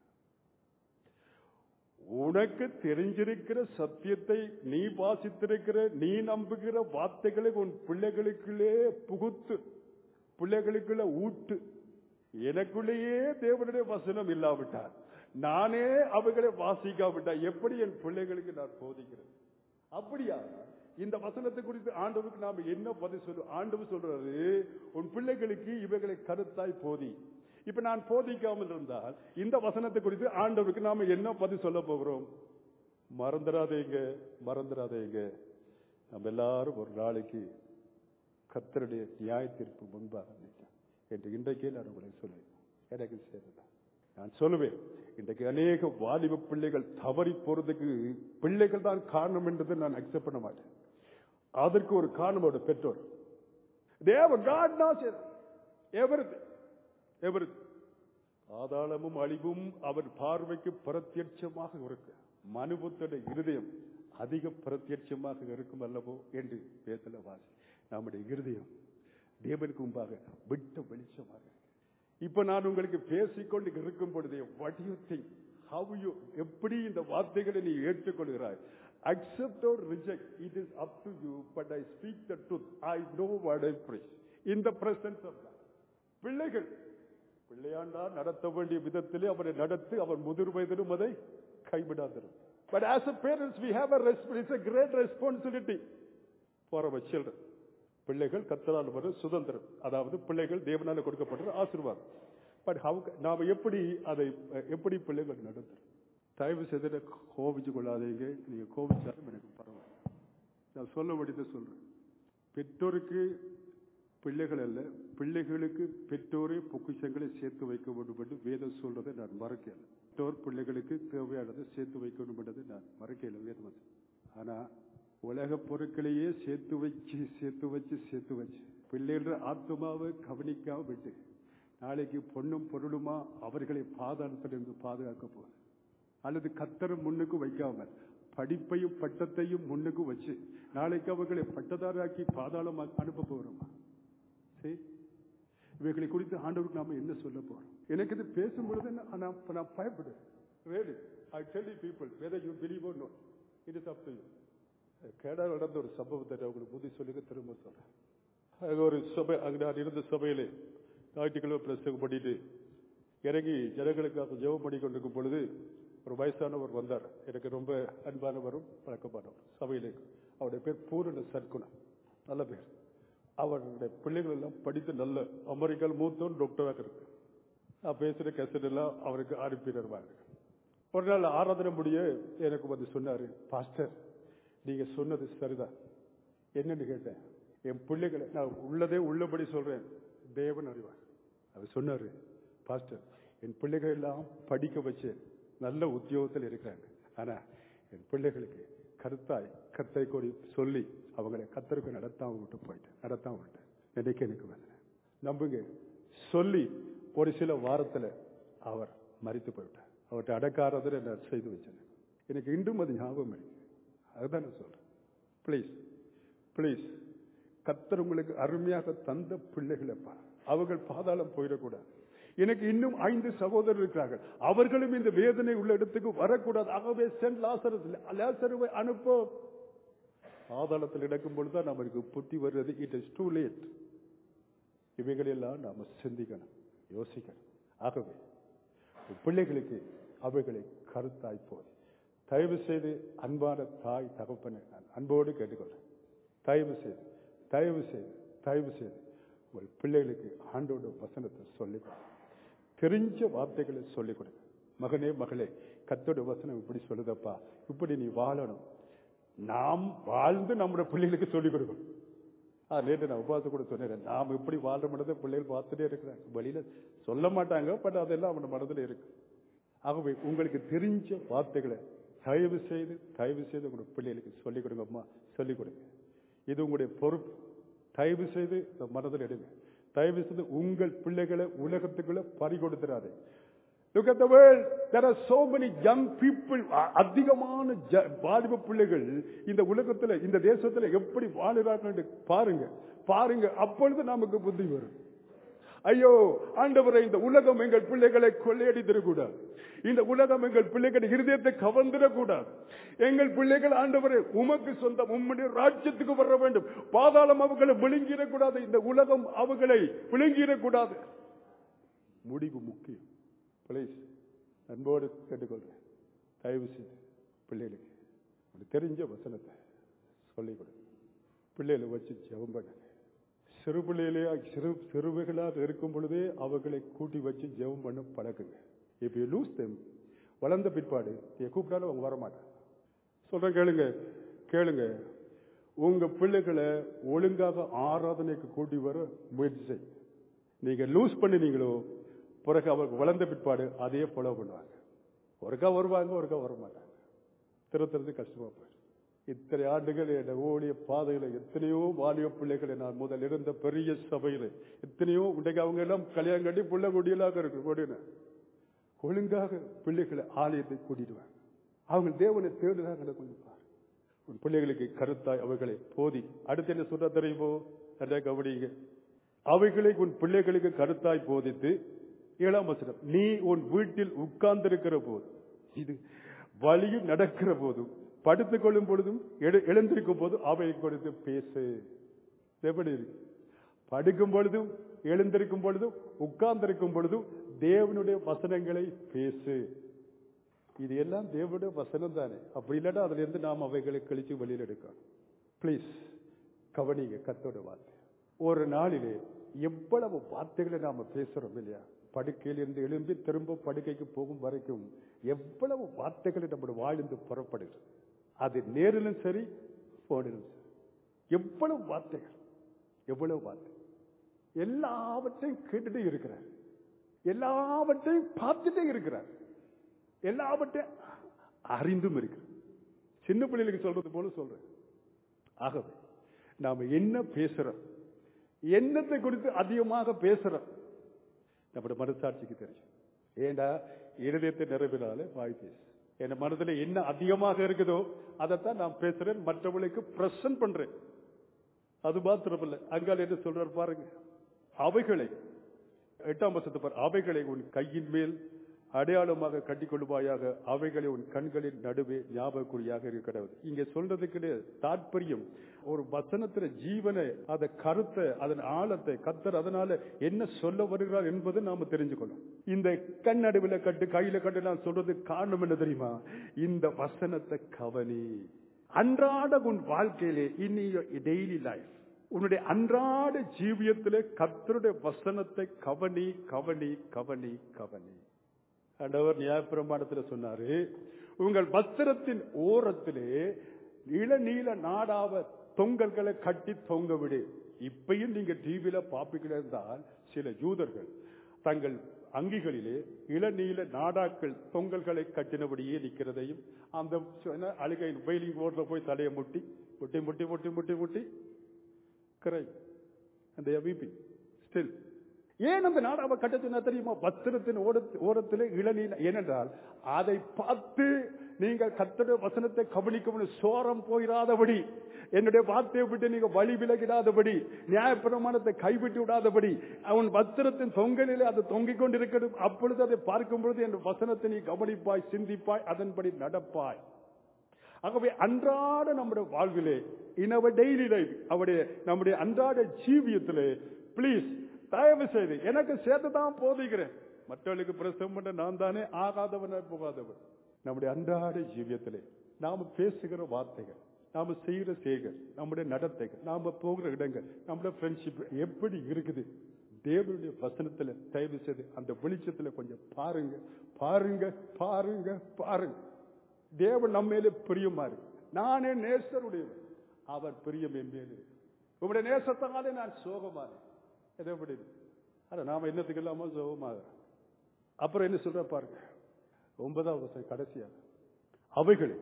உனக்கு தெரிஞ்சிருக்கிற சத்தியத்தை நீ வாசித்திருக்கிற நீ நம்புகிற வார்த்தைகளை உன் பிள்ளைகளுக்குள்ளே புகுத்து பிள்ளைகளுக்குள்ள ஊட்டு எனக்குள்ளேயே தேவனுடைய வசனம் இல்லாவிட்டார் நானே அவைகளை வாசிக்காவிட்டா எப்படி என் பிள்ளைகளுக்கு நான் போதிக்கிறேன் அப்படியா இந்த வசனத்தை குறித்து ஆண்டவருக்கு நாம என்ன பதில் சொல்லு ஆண்டவர் சொல்றாரு உன் பிள்ளைகளுக்கு இவைகளை கருத்தாய் போதி இப்ப நான் போதிக்காமல் இருந்தால் இந்த வசனத்தை குறித்து ஆண்டவருக்கு நாம என்ன பதில் சொல்ல போகிறோம் மறந்துடாதீங்க மறந்துடாதீங்க நம்ம எல்லாரும் ஒரு நாளைக்கு கத்தருடைய நியாய தீர்ப்பு முன்பாக நிற்கும் என்று இன்றைக்கே நான் உங்களை சொல்லுவேன் எனக்கு சேர்ந்ததான் நான் சொல்லுவேன் இன்றைக்கு அநேக வாலிப பிள்ளைகள் தவறி போறதுக்கு பிள்ளைகள் தான் காரணம் என்றதை நான் அக்செப்ட் பண்ண மாட்டேன் அதற்கு ஒரு காரணம் அவருடைய பெற்றோர் தேவ காட் knows everything everything ஆதாளமும் அழிவும் அவர் பார்வைக்கு பிரத்யட்சமாக இருக்கு மனுபுத்தோட இருதயம் அதிக பிரத்யட்சமாக இருக்கும் அல்லவோ என்று பேசல வாசி நம்முடைய இருதயம் தேவனுக்கு முன்பாக விட்ட வெளிச்சமாக இருக்கு. இப்ப நான் உங்களுக்கு பேசிக்கொண்டு இருக்கும் பொழுதே what you think how you எப்படி இந்த வார்த்தைகளை நீ ஏற்றுக்கொள்கிறாய் accept or reject it is up to you but i speak the truth i know what i preach in the presence of god பிள்ளைகள் பிள்ளையாண்டா நடத்த வேண்டிய விதத்திலே அவரை நடத்தி அவர் முதிர் வயதிலும் அதை கைவிடாதிருந்தார் But as a parents, we have a resp- it's a great responsibility for our children. பிள்ளைகள் கத்தரால் வரும் சுதந்திரம் அதாவது பிள்ளைகள் தேவனால கொடுக்கப்படுற ஆசீர்வாதம் பட் ஹவு நாம எப்படி அதை அஹ், எப்படி பிள்ளைகள் நடத்துறோம் தயவு செய்து கோபிச்சு கொள்ளாதீங்க நீங்க கோபிச்சாலும் எனக்கு பரவாயில்ல நான் சொல்ல வேண்டியதை சொல்றேன் பெற்றோருக்கு பிள்ளைகள் அல்ல பிள்ளைகளுக்கு பெற்றோரே பொக்கிஷங்களை சேர்த்து வைக்க வேண்டும் என்று வேதம் சொல்றதை நான் மறக்கல பெற்றோர் பிள்ளைகளுக்கு தேவையானதை சேர்த்து வைக்க வேண்டும் என்றதை நான் மறக்கல வேதம் ஆனா உலக பொருட்களையே சேர்த்து வச்சு சேர்த்து வச்சு சேர்த்து வச்சு பிள்ளைகள ஆத்மாவை கவனிக்காம விட்டு நாளைக்கு பொண்ணும் பொருளுமா அவர்களை பாதாளத்திலிருந்து பாதுகாக்க போகுது அல்லது கத்தரை முன்னுக்கு வைக்காமல் படிப்பையும் பட்டத்தையும் முன்னுக்கு வச்சு நாளைக்கு அவர்களை பட்டதாராக்கி பாதாளம் அனுப்ப போறோமா சரி இவைகளை குறித்து ஆண்டவருக்கு நாம என்ன சொல்ல போறோம் எனக்கு இது பேசும்பொழுது நான் நான் நான் பயப்படுறேன் really i tell you people whether you believe or not it is up to you கேடா நடந்த ஒரு சம்பவத்தை நான் உங்களுக்கு புத்தி சொல்லுங்க திரும்ப சொல்றேன் அங்க ஒரு சபை அங்க நான் இருந்த சபையிலே ஞாயிற்றுக்கிழமை பிரசங்கம் பண்ணிட்டு இறங்கி ஜனங்களுக்காக ஜெபம் பண்ணி கொண்டிருக்கும் பொழுது ஒரு வயசானவர் வந்தார் எனக்கு ரொம்ப அன்பானவரும் பழக்கமானவர் சபையிலே அவருடைய பேர் பூரண சர்க்குணம் நல்ல பேர் அவருடைய பிள்ளைகள் எல்லாம் படித்து நல்ல அமெரிக்காவில் மூத்தவன் டாக்டராக இருக்கு நான் பேசுகிற கெசட் எல்லாம் அவருக்கு அனுப்பிடுவாங்க ஒரு நாள் ஆராதனை முடிய எனக்கு வந்து சொன்னாரு பாஸ்டர் நீங்க சொன்னது சரிதான் என்னன்னு கேட்டேன் என் பிள்ளைகளை நான் உள்ளதே உள்ளபடி சொல்றேன் தேவன் அறிவார் அவர் சொன்னாரு பாஸ்டர் என் பிள்ளைகள் எல்லாம் படிக்க வச்சு நல்ல உத்தியோகத்தில் இருக்கிறாங்க ஆனா என் பிள்ளைகளுக்கு கருத்தாய் கத்தை கொடி சொல்லி அவங்களை கத்தருக்கு நடத்தாம விட்டு போயிட்டேன் நடத்தாம விட்டேன் நினைக்க எனக்கு வந்து நம்புங்க சொல்லி ஒரு சில வாரத்துல அவர் மறித்து போய்விட்டார் அவர்கிட்ட அடக்காரதை நான் செய்து வச்சேன் எனக்கு இன்றும் அது ஞாபகம் இருக்கு அதுதான் நான் சொல்றேன் ப்ளீஸ் ப்ளீஸ் கத்தர் உங்களுக்கு அருமையாக தந்த பிள்ளைகளப்பா அவர்கள் பாதாளம் போயிடக்கூடாது எனக்கு இன்னும் ஐந்து சகோதரர் இருக்கிறார்கள் அவர்களும் இந்த வேதனை உள்ள இடத்துக்கு வரக்கூடாது ஆகவே சென்ட் லாசரஸ் லாசருவை அனுப்ப பாதாளத்தில் நடக்கும் பொழுதுதான் நமக்கு புத்தி வருவது இட் இஸ் டூ லேட் இவைகளெல்லாம் நாம சிந்திக்கணும் யோசிக்கணும் ஆகவே பிள்ளைகளுக்கு அவைகளை கருத்தாய் போது தயவு செய்து அன்பான தாய் தகப்பனை நான் அன்போடு கேட்டுக்கொள்றேன் தயவு செய்து தயவு செய்து தயவு செய்து உங்கள் பிள்ளைகளுக்கு ஆண்டோட வசனத்தை சொல்லிக் கொடுங்க தெரிஞ்ச வார்த்தைகளை சொல்லிக் கொடுங்க மகனே மகளே கத்தோட வசனம் இப்படி சொல்லுதப்பா இப்படி நீ வாழணும் நாம் வாழ்ந்து நம்முடைய பிள்ளைகளுக்கு சொல்லிக் கொடுக்கணும் ஆ நேற்று நான் உபாசம் கூட சொன்னேன் நாம் எப்படி வாழ்றோம்ன்றதை பிள்ளைகள் பார்த்துட்டே இருக்கிறாங்க வெளியில சொல்ல மாட்டாங்க பட் அதெல்லாம் அவன் மனதில் இருக்கு ஆகவே உங்களுக்கு தெரிஞ்ச வார்த்தைகளை தயவு செய்து தயவு செய்து உங்களுடைய பிள்ளைகளுக்கு சொல்லிக் கொடுங்கம்மா சொல்லிக் கொடுங்க இது உங்களுடைய பொறுப்பு தயவு செய்து இந்த மனதில் எடுங்க தயவு செய்து உங்கள் பிள்ளைகளை உலகத்துக்குள்ள பறி கொடுத்துறாரு Look at the world. There are so many young people. அ- அதிகமான ஜ- வாலிப பிள்ளைகள் இந்த உலகத்துல இந்த தேசத்துல எப்படி வாழுறார்கள் என்று பாருங்க பாருங்க அப்பொழுது நமக்கு புத்தி வரும் ஐயோ ஆண்டவரை இந்த உலகம் எங்கள் பிள்ளைகளை கொள்ளையடித்திடக்கூடாது இந்த உலகம் எங்கள் பிள்ளைகள் இருதயத்தை கவர்ந்திடக்கூடாது எங்கள் பிள்ளைகள் ஆண்டவரை உமக்கு சொந்தம் உம்முடைய ராஜ்யத்துக்கு வர வேண்டும் பாதாளம் அவர்களை விழுங்கிடக்கூடாது இந்த உலகம் அவர்களை விழுங்கிடக்கூடாது முடிவு முக்கியம் பிளீஸ் அன்போடு கேட்டுக்கொள்றேன் தயவு செய்து பிள்ளைகளுக்கு உங்களுக்கு தெரிஞ்ச வசனத்தை சொல்லிக் கொடுங்க பிள்ளைகளை வச்சு ஜெபம் பண்ணுங்க சிறு பிள்ளைகளே சிறு சிறுவைகளாக இருக்கும் பொழுதே அவர்களை கூட்டி வச்சு ஜெபம் பண்ண பழக்குங்க இப்ப யூ லூஸ் தெம் வளர்ந்த பிற்பாடு நீ கூப்பிட்டாலும் அவங்க வரமாட்டாங்க சொல்றேன் கேளுங்க கேளுங்க உங்க பிள்ளைகளை ஒழுங்காக ஆராதனைக்கு கூட்டி வர முயற்சி செய்யுங்க நீங்க லூஸ் பண்ணினீங்களோ பிறகு அவருக்கு வளர்ந்த பிற்பாடு அதையே ஃபாலோ பண்ணுவாங்க ஒருக்கா வருவாங்க ஒருக்கா வர மாட்டாங்க திருத்துறது கஷ்டமா போயிடும் இத்தனை ஆண்டுகள் என் ஓடிய பாதையில எத்தனையோ வாலிப பிள்ளைகளை நான் முதல் இருந்த பெரிய சபையில எத்தனையோ இன்றைக்கு அவங்க எல்லாம் கல்யாணம் கட்டி புள்ள கொடியலாக இருக்கு கொடின ஒழுங்காக பிள்ளைகளை ஆலயத்தை கூட்டிடுவாங்க அவங்க தேவனை தேடுறாங்க கொஞ்சம் பாரு உன் பிள்ளைகளுக்கு கருத்தாய் அவைகளை போதி அடுத்து என்ன சொல்ற தெரியுமோ நல்லா கவனிங்க அவைகளை உன் பிள்ளைகளுக்கு கருத்தாய் போதித்து ஏழாம் வசனம் நீ உன் வீட்டில் உட்கார்ந்திருக்கிற போது இது வழியில் நடக்கிற போதும் படுத்துக் கொள்ளும் பொழுதும் எழு- எழுந்திருக்கும் போதும் அவை கொடுத்து பேசு எப்படி இருக்கு படுக்கும் பொழுதும் எழுந்திருக்கும் பொழுதும் உட்கார்ந்திருக்கும் பொழுதும் தேவனுடைய வசனங்களை பேசு இது எல்லாம் தேவனுடைய வசனம் தானே அப்படி இல்லாட்டா அதுல இருந்து நாம் அவைகளை கழிச்சு வெளியில் எடுக்கணும் ப்ளீஸ் கவனிங்க கத்தோட வார்த்தை ஒரு நாளிலே எவ்வளவு வார்த்தைகளை நாம பேசுறோம் இல்லையா படுக்கையில் இருந்து எழும்பி திரும்ப படுக்கைக்கு போகும் வரைக்கும் எவ்வளவு வார்த்தைகளை நம்முடைய வாழ்ந்து புறப்படுகிறது அது நேரிலும் சரி போனிலும் சரி எவ்வளவு வார்த்தைகள் எவ்வளவு வார்த்தை எல்லாவற்றையும் கேட்டுட்டே இருக்கிறார் எல்லாவற்றையும் பார்த்துட்டே இருக்கிறார் எல்லாவற்றையும் அறிந்தும் இருக்கிறார் சின்ன பிள்ளைகளுக்கு சொல்றது போல சொல்றேன் ஆகவே நாம என்ன பேசுறோம் என்னத்தை குறித்து அதிகமாக பேசுறோம் நம்முடைய மனசாட்சிக்கு தெரியும் ஏண்டா இருதயத்தை நிறைவினாலே வாய் பேசு என் மனதில் என்ன அதிகமாக இருக்குதோ அதைத்தான் நான் பேசுறேன் மற்றவர்களுக்கு பிரசன்ட் பண்றேன் அது மாத்திரமல்ல அங்கால் என்ன சொல்றார் பாருங்க அவைகளை எட்டாம் வருஷத்து பாரு அவைகளை உன் கையின் மேல் அடையாளமாக கட்டிக்கொள்வாயாக அவைகளை உன் கண்களின் நடுவே ஞாபகக்குறியாக இருக்கிறது இங்க சொல்றதுக்கு தாற்பயம் ஒரு வசனத்துல ஜீவனை அதை கருத்தை அதன் ஆழத்தை கத்தர் அதனால என்ன சொல்ல வருகிறார் என்பதை நாம தெரிஞ்சுக்கணும் இந்த கண் நடுவில் கட்டு கையில கட்டு நான் சொல்றது காரணம் என்ன தெரியுமா இந்த வசனத்தை கவனி அன்றாட உன் வாழ்க்கையிலே இன் டெய்லி லைஃப் உன்னுடைய அன்றாட ஜீவியத்திலே கத்தருடைய வசனத்தை கவனி கவனி கவனி கவனி ஆண்டவர் நியாயப்பிரமாணத்தில் சொன்னாரு உங்கள் வஸ்திரத்தின் ஓரத்திலே இளநீல நாடாவ தொங்கல்களை கட்டி தொங்க விடு இப்பயும் நீங்க டிவியில பாப்பிக்கிட்டு இருந்தால் சில யூதர்கள் தங்கள் அங்கிகளிலே இளநீல நாடாக்கள் தொங்கல்களை கட்டினபடியே நிற்கிறதையும் அந்த சொன்ன அழுகை வெயிலிங் ரோட்ல போய் தலையை முட்டி முட்டி முட்டி முட்டி முட்டி முட்டி கரை அந்த வீப்பி ஸ்டில் ஏன் அந்த நாடாவை கட்டத்தினா தெரியுமா வஸ்திரத்தின் ஓரத்து- ஓரத்திலே இளநீல ஏனென்றால் அதை பார்த்து நீங்கள் கத்தட வசனத்தை கவனிக்கணும் சோரம் போயிடாதபடி என்னுடைய வார்த்தையை விட்டு நீங்க வழி விலகிடாதபடி நியாயப்பிரமாணத்தை கைவிட்டு விடாதபடி அவன் வஸ்திரத்தின் தொங்கலிலே அது தொங்கிக் கொண்டிருக்கிறது அப்பொழுது அதை பார்க்கும் பொழுது என் வசனத்தை நீ கவனிப்பாய் சிந்திப்பாய் அதன்படி நடப்பாய் ஆகவே அன்றாட நம்முடைய வாழ்விலே இன் அவர் டெய்லி லைஃப் அவருடைய நம்முடைய அன்றாட ஜீவியத்திலே ப்ளீஸ் தயவு செய்து எனக்கு சேர்த்து தான் போதிக்கிறேன் மற்றவர்களுக்கு பிரசவம் பண்ண நான் தானே ஆகாதவன் போகாதவன் நம்முடைய அன்றாட ஜீவியத்திலே நாம பேசுகிற வார்த்தைகள் நாம செய்கிற செய்கள் நம்முடைய நடத்தைகள் நாம போகிற இடங்கள் நம்முடைய ஃப்ரெண்ட்ஷிப் எப்படி இருக்குது தேவனுடைய வசனத்துல தயவு செய்து அந்த வெளிச்சத்துல கொஞ்சம் பாருங்க பாருங்க பாருங்க பாருங்க தேவன் நம்ம மேலே பிரியமா இருக்கு நானே நேசருடையவன் அவர் பிரியம் என் மேலே உங்களுடைய நேசத்தாலே நான் சோகமானேன் எது எப்படி அட நாம என்னத்துக்கு இல்லாம சோகமாக அப்புறம் என்ன சொல்ற பாருங்க ஒன்பதாவது வசனம் கடைசியா அவைகளில்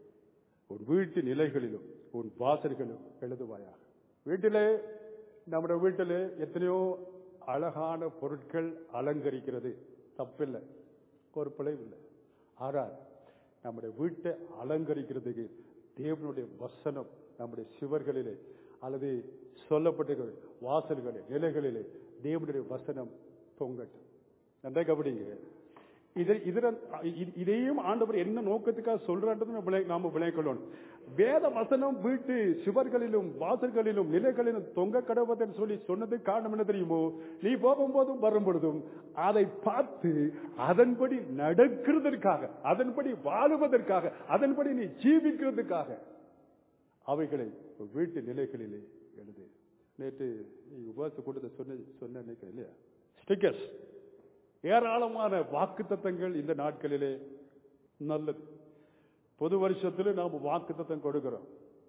உன் வீட்டு நிலைகளிலும் உன் வாசல்களிலும் எழுதுவாயாக வீட்டிலே நம்முடைய வீட்டிலே எத்தனையோ அழகான பொருட்கள் அலங்கரிக்கிறது தப்பில்லை ஒரு பிழைவில்லை ஆனால் நம்முடைய வீட்டை அலங்கரிக்கிறதுக்கு தேவனுடைய வசனம் நம்முடைய சிவர்களிலே அல்லது சொல்லப்பட்டிருக்கிற வாசல்களிலே நிலைகளிலே தேவனுடைய வசனம் பொங்கட்டும் நன்றாக கவனிங்க இதை இதர இ- இதையும் ஆண்டவர் என்ன நோக்கத்துக்காக சொல்றான்றது நம்ம விளை- நாம விளைக்கொள்ளணும் வேத வசனம் வீட்டு சுவர்களிலும் வாசல்களிலும் நிலைகளிலும் தொங்க கடவுதன்னு சொல்லி சொன்னது காரணம் என்ன தெரியுமோ நீ போகும்போதும் வரும் பொழுதும் அதை பார்த்து அதன்படி நடக்கிறதற்காக அதன்படி வாழுவதற்காக அதன்படி நீ ஜீவிக்கிறதுக்காக அவைகளை வீட்டு நிலைகளிலே எழுது நேற்று நீ உபவாச கூட்டத்தை சொன்ன சொன்ன நினைக்கிறேன் இல்லையா ஸ்டிக்கர்ஸ் ஏராளமான வாக்கு தத்தங்கள் இந்த நாட்களிலே நல்லது பொது வருஷத்துல நாம் வாக்கு தத்தம் கொடுக்கிறோம்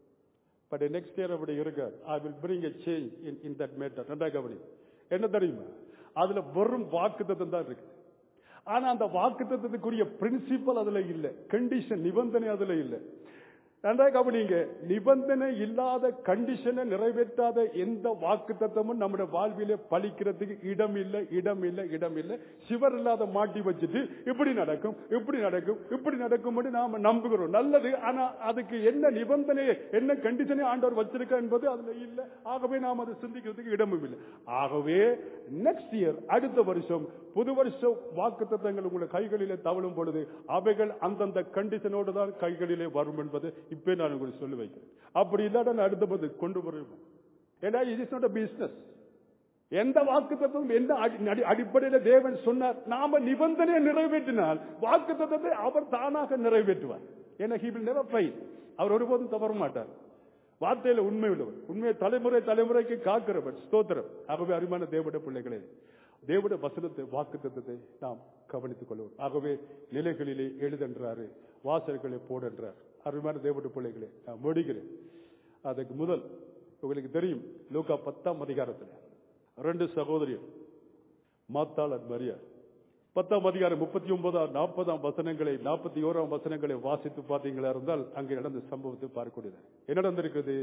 பட் நெக்ஸ்ட் இயர் அப்படி இருக்க I will bring a change in in that matter ரெண்டா கபடி என்ன தெரியுமா அதுல வெறும் வாக்கு தத்தம் தான் இருக்கு ஆனா அந்த வாக்கு தத்தத்துக்குரிய பிரின்சிபல் அதுல இல்ல கண்டிஷன் நிபந்தனை அதுல இல்ல ரெண்டா கவனிங்க நிபந்தனை இல்லாத கண்டிஷனை நிறைவேற்றாத எந்த வாக்கு தத்தமும் நம்முடைய வாழ்விலே பலிக்கிறதுக்கு இடம் இல்லை இடம் இல்லை இடம் இல்லை சிவர் இல்லாத மாட்டி வச்சுட்டு இப்படி நடக்கும் இப்படி நடக்கும் இப்படி நடக்கும் நாம நம்புகிறோம் நல்லது ஆனா அதுக்கு என்ன நிபந்தனை என்ன கண்டிஷனை ஆண்டவர் வச்சிருக்க என்பது அதுல இல்லை ஆகவே நாம் அதை சிந்திக்கிறதுக்கு இடமும் இல்லை ஆகவே நெக்ஸ்ட் இயர் அடுத்த வருஷம் புது வருஷ வாக்கு தத்தங்கள் உங்கள் கைகளிலே தவழும் பொழுது அவைகள் அந்தந்த கண்டிஷனோடு தான் கைகளிலே வரும் என்பது இப்பே நான் உங்களுக்கு சொல்லி வைக்கிறேன் அப்படி இல்லாத நான் அடுத்த போது கொண்டு வருவேன் ஏன்னா இது இஸ் நாட் பிசினஸ் எந்த வாக்கு தத்துவம் எந்த அடி- அடி- அடிப்படையில தேவன் சொன்னார் நாம நிபந்தனையை நிறைவேற்றினால் வாக்கு தத்துவத்தை அவர் தானாக நிறைவேற்றுவார் ஏன்னா he will never fail அவர் ஒருபோதும் தவற மாட்டார் வார்த்தையில உண்மை உள்ளவர் உண்மையை தலைமுறை தலைமுறைக்கு காக்கிறவர் ஸ்தோத்திரம் ஆகவே அருமையான தேவட பிள்ளைகளே தேவட வசனத்தை வாக்கு தத்துவத்தை நாம் கவனித்துக் கொள்வோம் ஆகவே நிலைகளிலே எழுதென்றாரு வாசல்களை போடென்றார் அருமையான தேவட பிள்ளைகளே நான் முடிகிறேன் அதுக்கு முதல் உங்களுக்கு தெரியும் லூக்கா பத்தாம் அதிகாரத்தில் ரெண்டு சகோதரியர் மாத்தாள் and மரியா பத்தாம் அதிகாரம் முப்பத்தி ஒன்பதாம் நாற்பதாம் வசனங்களை நாற்பத்தி ஓராம் வசனங்களை வாசித்து பார்த்தீங்களா இருந்தால் அங்கே நடந்த சம்பவத்தை பார்க்கக்கூடியது என்ன நடந்திருக்கிறது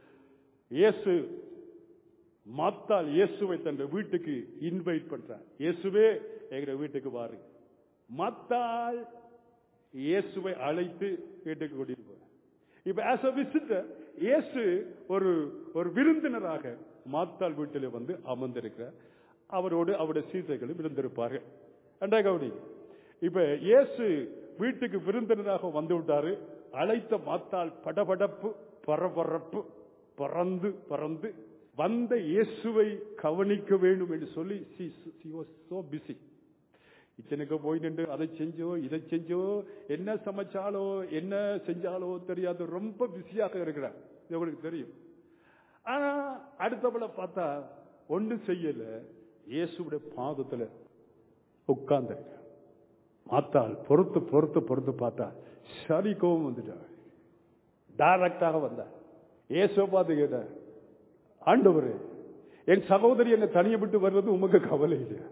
இயேசு மாத்தாள் இயேசுவை தன் வீட்டுக்கு இன்வைட் பண்றார் இயேசுவே எங்க வீட்டுக்கு வாருங்க மாத்தாள் இயேசுவை அழைத்து வீட்டுக்கு கூட்டிட்டு போறார் இப்ப ஆஸ் அ விசிட்டர் இயேசு ஒரு ஒரு விருந்தினராக மாத்தாள் வீட்டிலே வந்து அமர்ந்திருக்கிறார் அவரோடு அவருடைய சீசைகளும் இருந்திருப்பார்கள் அண்டா கவுனி இப்ப இயேசு வீட்டுக்கு விருந்தினராக வந்து விட்டாரு அழைத்த மாத்தாள் படபடப்பு பரபரப்பு பறந்து பறந்து வந்த இயேசுவை கவனிக்க வேண்டும் என்று சொல்லி சோ பிஸி கிச்சனுக்கு போய் நின்று அதை செஞ்சோ இதை செஞ்சோ என்ன சமைச்சாலோ என்ன செஞ்சாலோ தெரியாது ரொம்ப பிஸியாக இருக்கிறார் இது உங்களுக்கு தெரியும் ஆனா அடுத்தவளை பார்த்தா ஒண்ணும் செய்யல இயேசுடைய பாதத்துல உட்கார்ந்து மாத்தாள் பொறுத்து பொறுத்து பொறுத்து பார்த்தா சரி கோபம் வந்துட்டார் டைரக்டாக வந்தார் இயேசுவை பார்த்து கேட்டார் ஆண்டவரே என் சகோதரி என்னை தனியை விட்டு வர்றது உமக்கு கவலை இல்லையா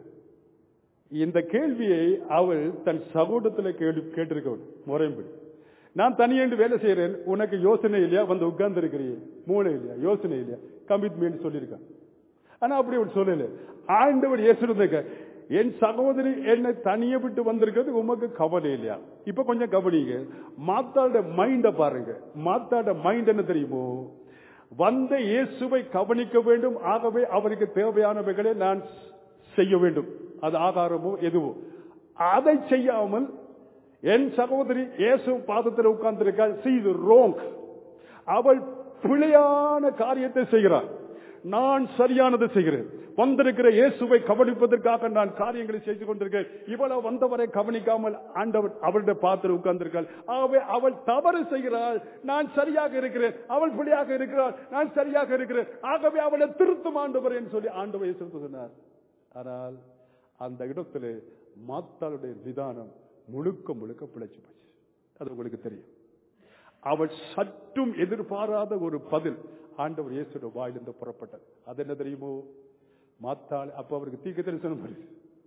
இந்த கேள்வியை அவள் தன் சகோதரத்தில் கேள்வி கேட்டிருக்கவள் முறையும்படி நான் தனியேண்டு வேலை செய்யறேன் உனக்கு யோசனை இல்லையா வந்து உட்கார்ந்து இருக்கிறீங்க மூளை இல்லையா யோசனை இல்லையா கமிட்மெண்ட் சொல்லியிருக்கான் ஆனா அப்படி அவள் சொல்லல ஆண்டவர் இயேசுருந்தக்க என் சகோதரி என்னை தனிய விட்டு வந்திருக்கிறது உமக்கு கவலை இல்லையா இப்ப கொஞ்சம் கவனிங்க மாத்தாட மைண்ட பாருங்க மாத்தாட மைண்ட் என்ன தெரியுமோ வந்த இயேசுவை கவனிக்க வேண்டும் ஆகவே அவருக்கு தேவையானவைகளை நான் செய்ய வேண்டும் அது ஆகாரமோ எதுவோ அதை செய்யாமல் என் சகோதரி இயேசு பாதத்தில் உட்கார்ந்திருக்காள் சி இது ரோங் அவள் பிழையான காரியத்தை செய்கிறாள் நான் சரியானதை செய்கிறேன் வந்திருக்கிற இயேசுவை கவனிப்பதற்காக நான் காரியங்களை செய்து கொண்டிருக்கிறேன் இவ்வளவு வந்தவரை கவனிக்காமல் ஆண்டவர் அவருடைய பாத்திரம் உட்கார்ந்திருக்காள் ஆகவே அவள் தவறு செய்கிறாள் நான் சரியாக இருக்கிறேன் அவள் பிழையாக இருக்கிறாள் நான் சரியாக இருக்கிறேன் ஆகவே அவளை திருத்தும் ஆண்டவர் என்று சொல்லி ஆண்டவர் இயேசு சொன்னார் ஆனால் அந்த இடத்துல மாத்தாளுடைய நிதானம் முழுக்க முழுக்க பிழைச்சு போச்சு அது உங்களுக்கு தெரியும் அவள் சற்றும் எதிர்பாராத ஒரு பதில் ஆண்டவர் இயேசுடைய வாயிலிருந்து புறப்பட்டது அது என்ன தெரியுமோ மாத்தாள் அப்ப அவருக்கு தீக்க தரிசனம் வருது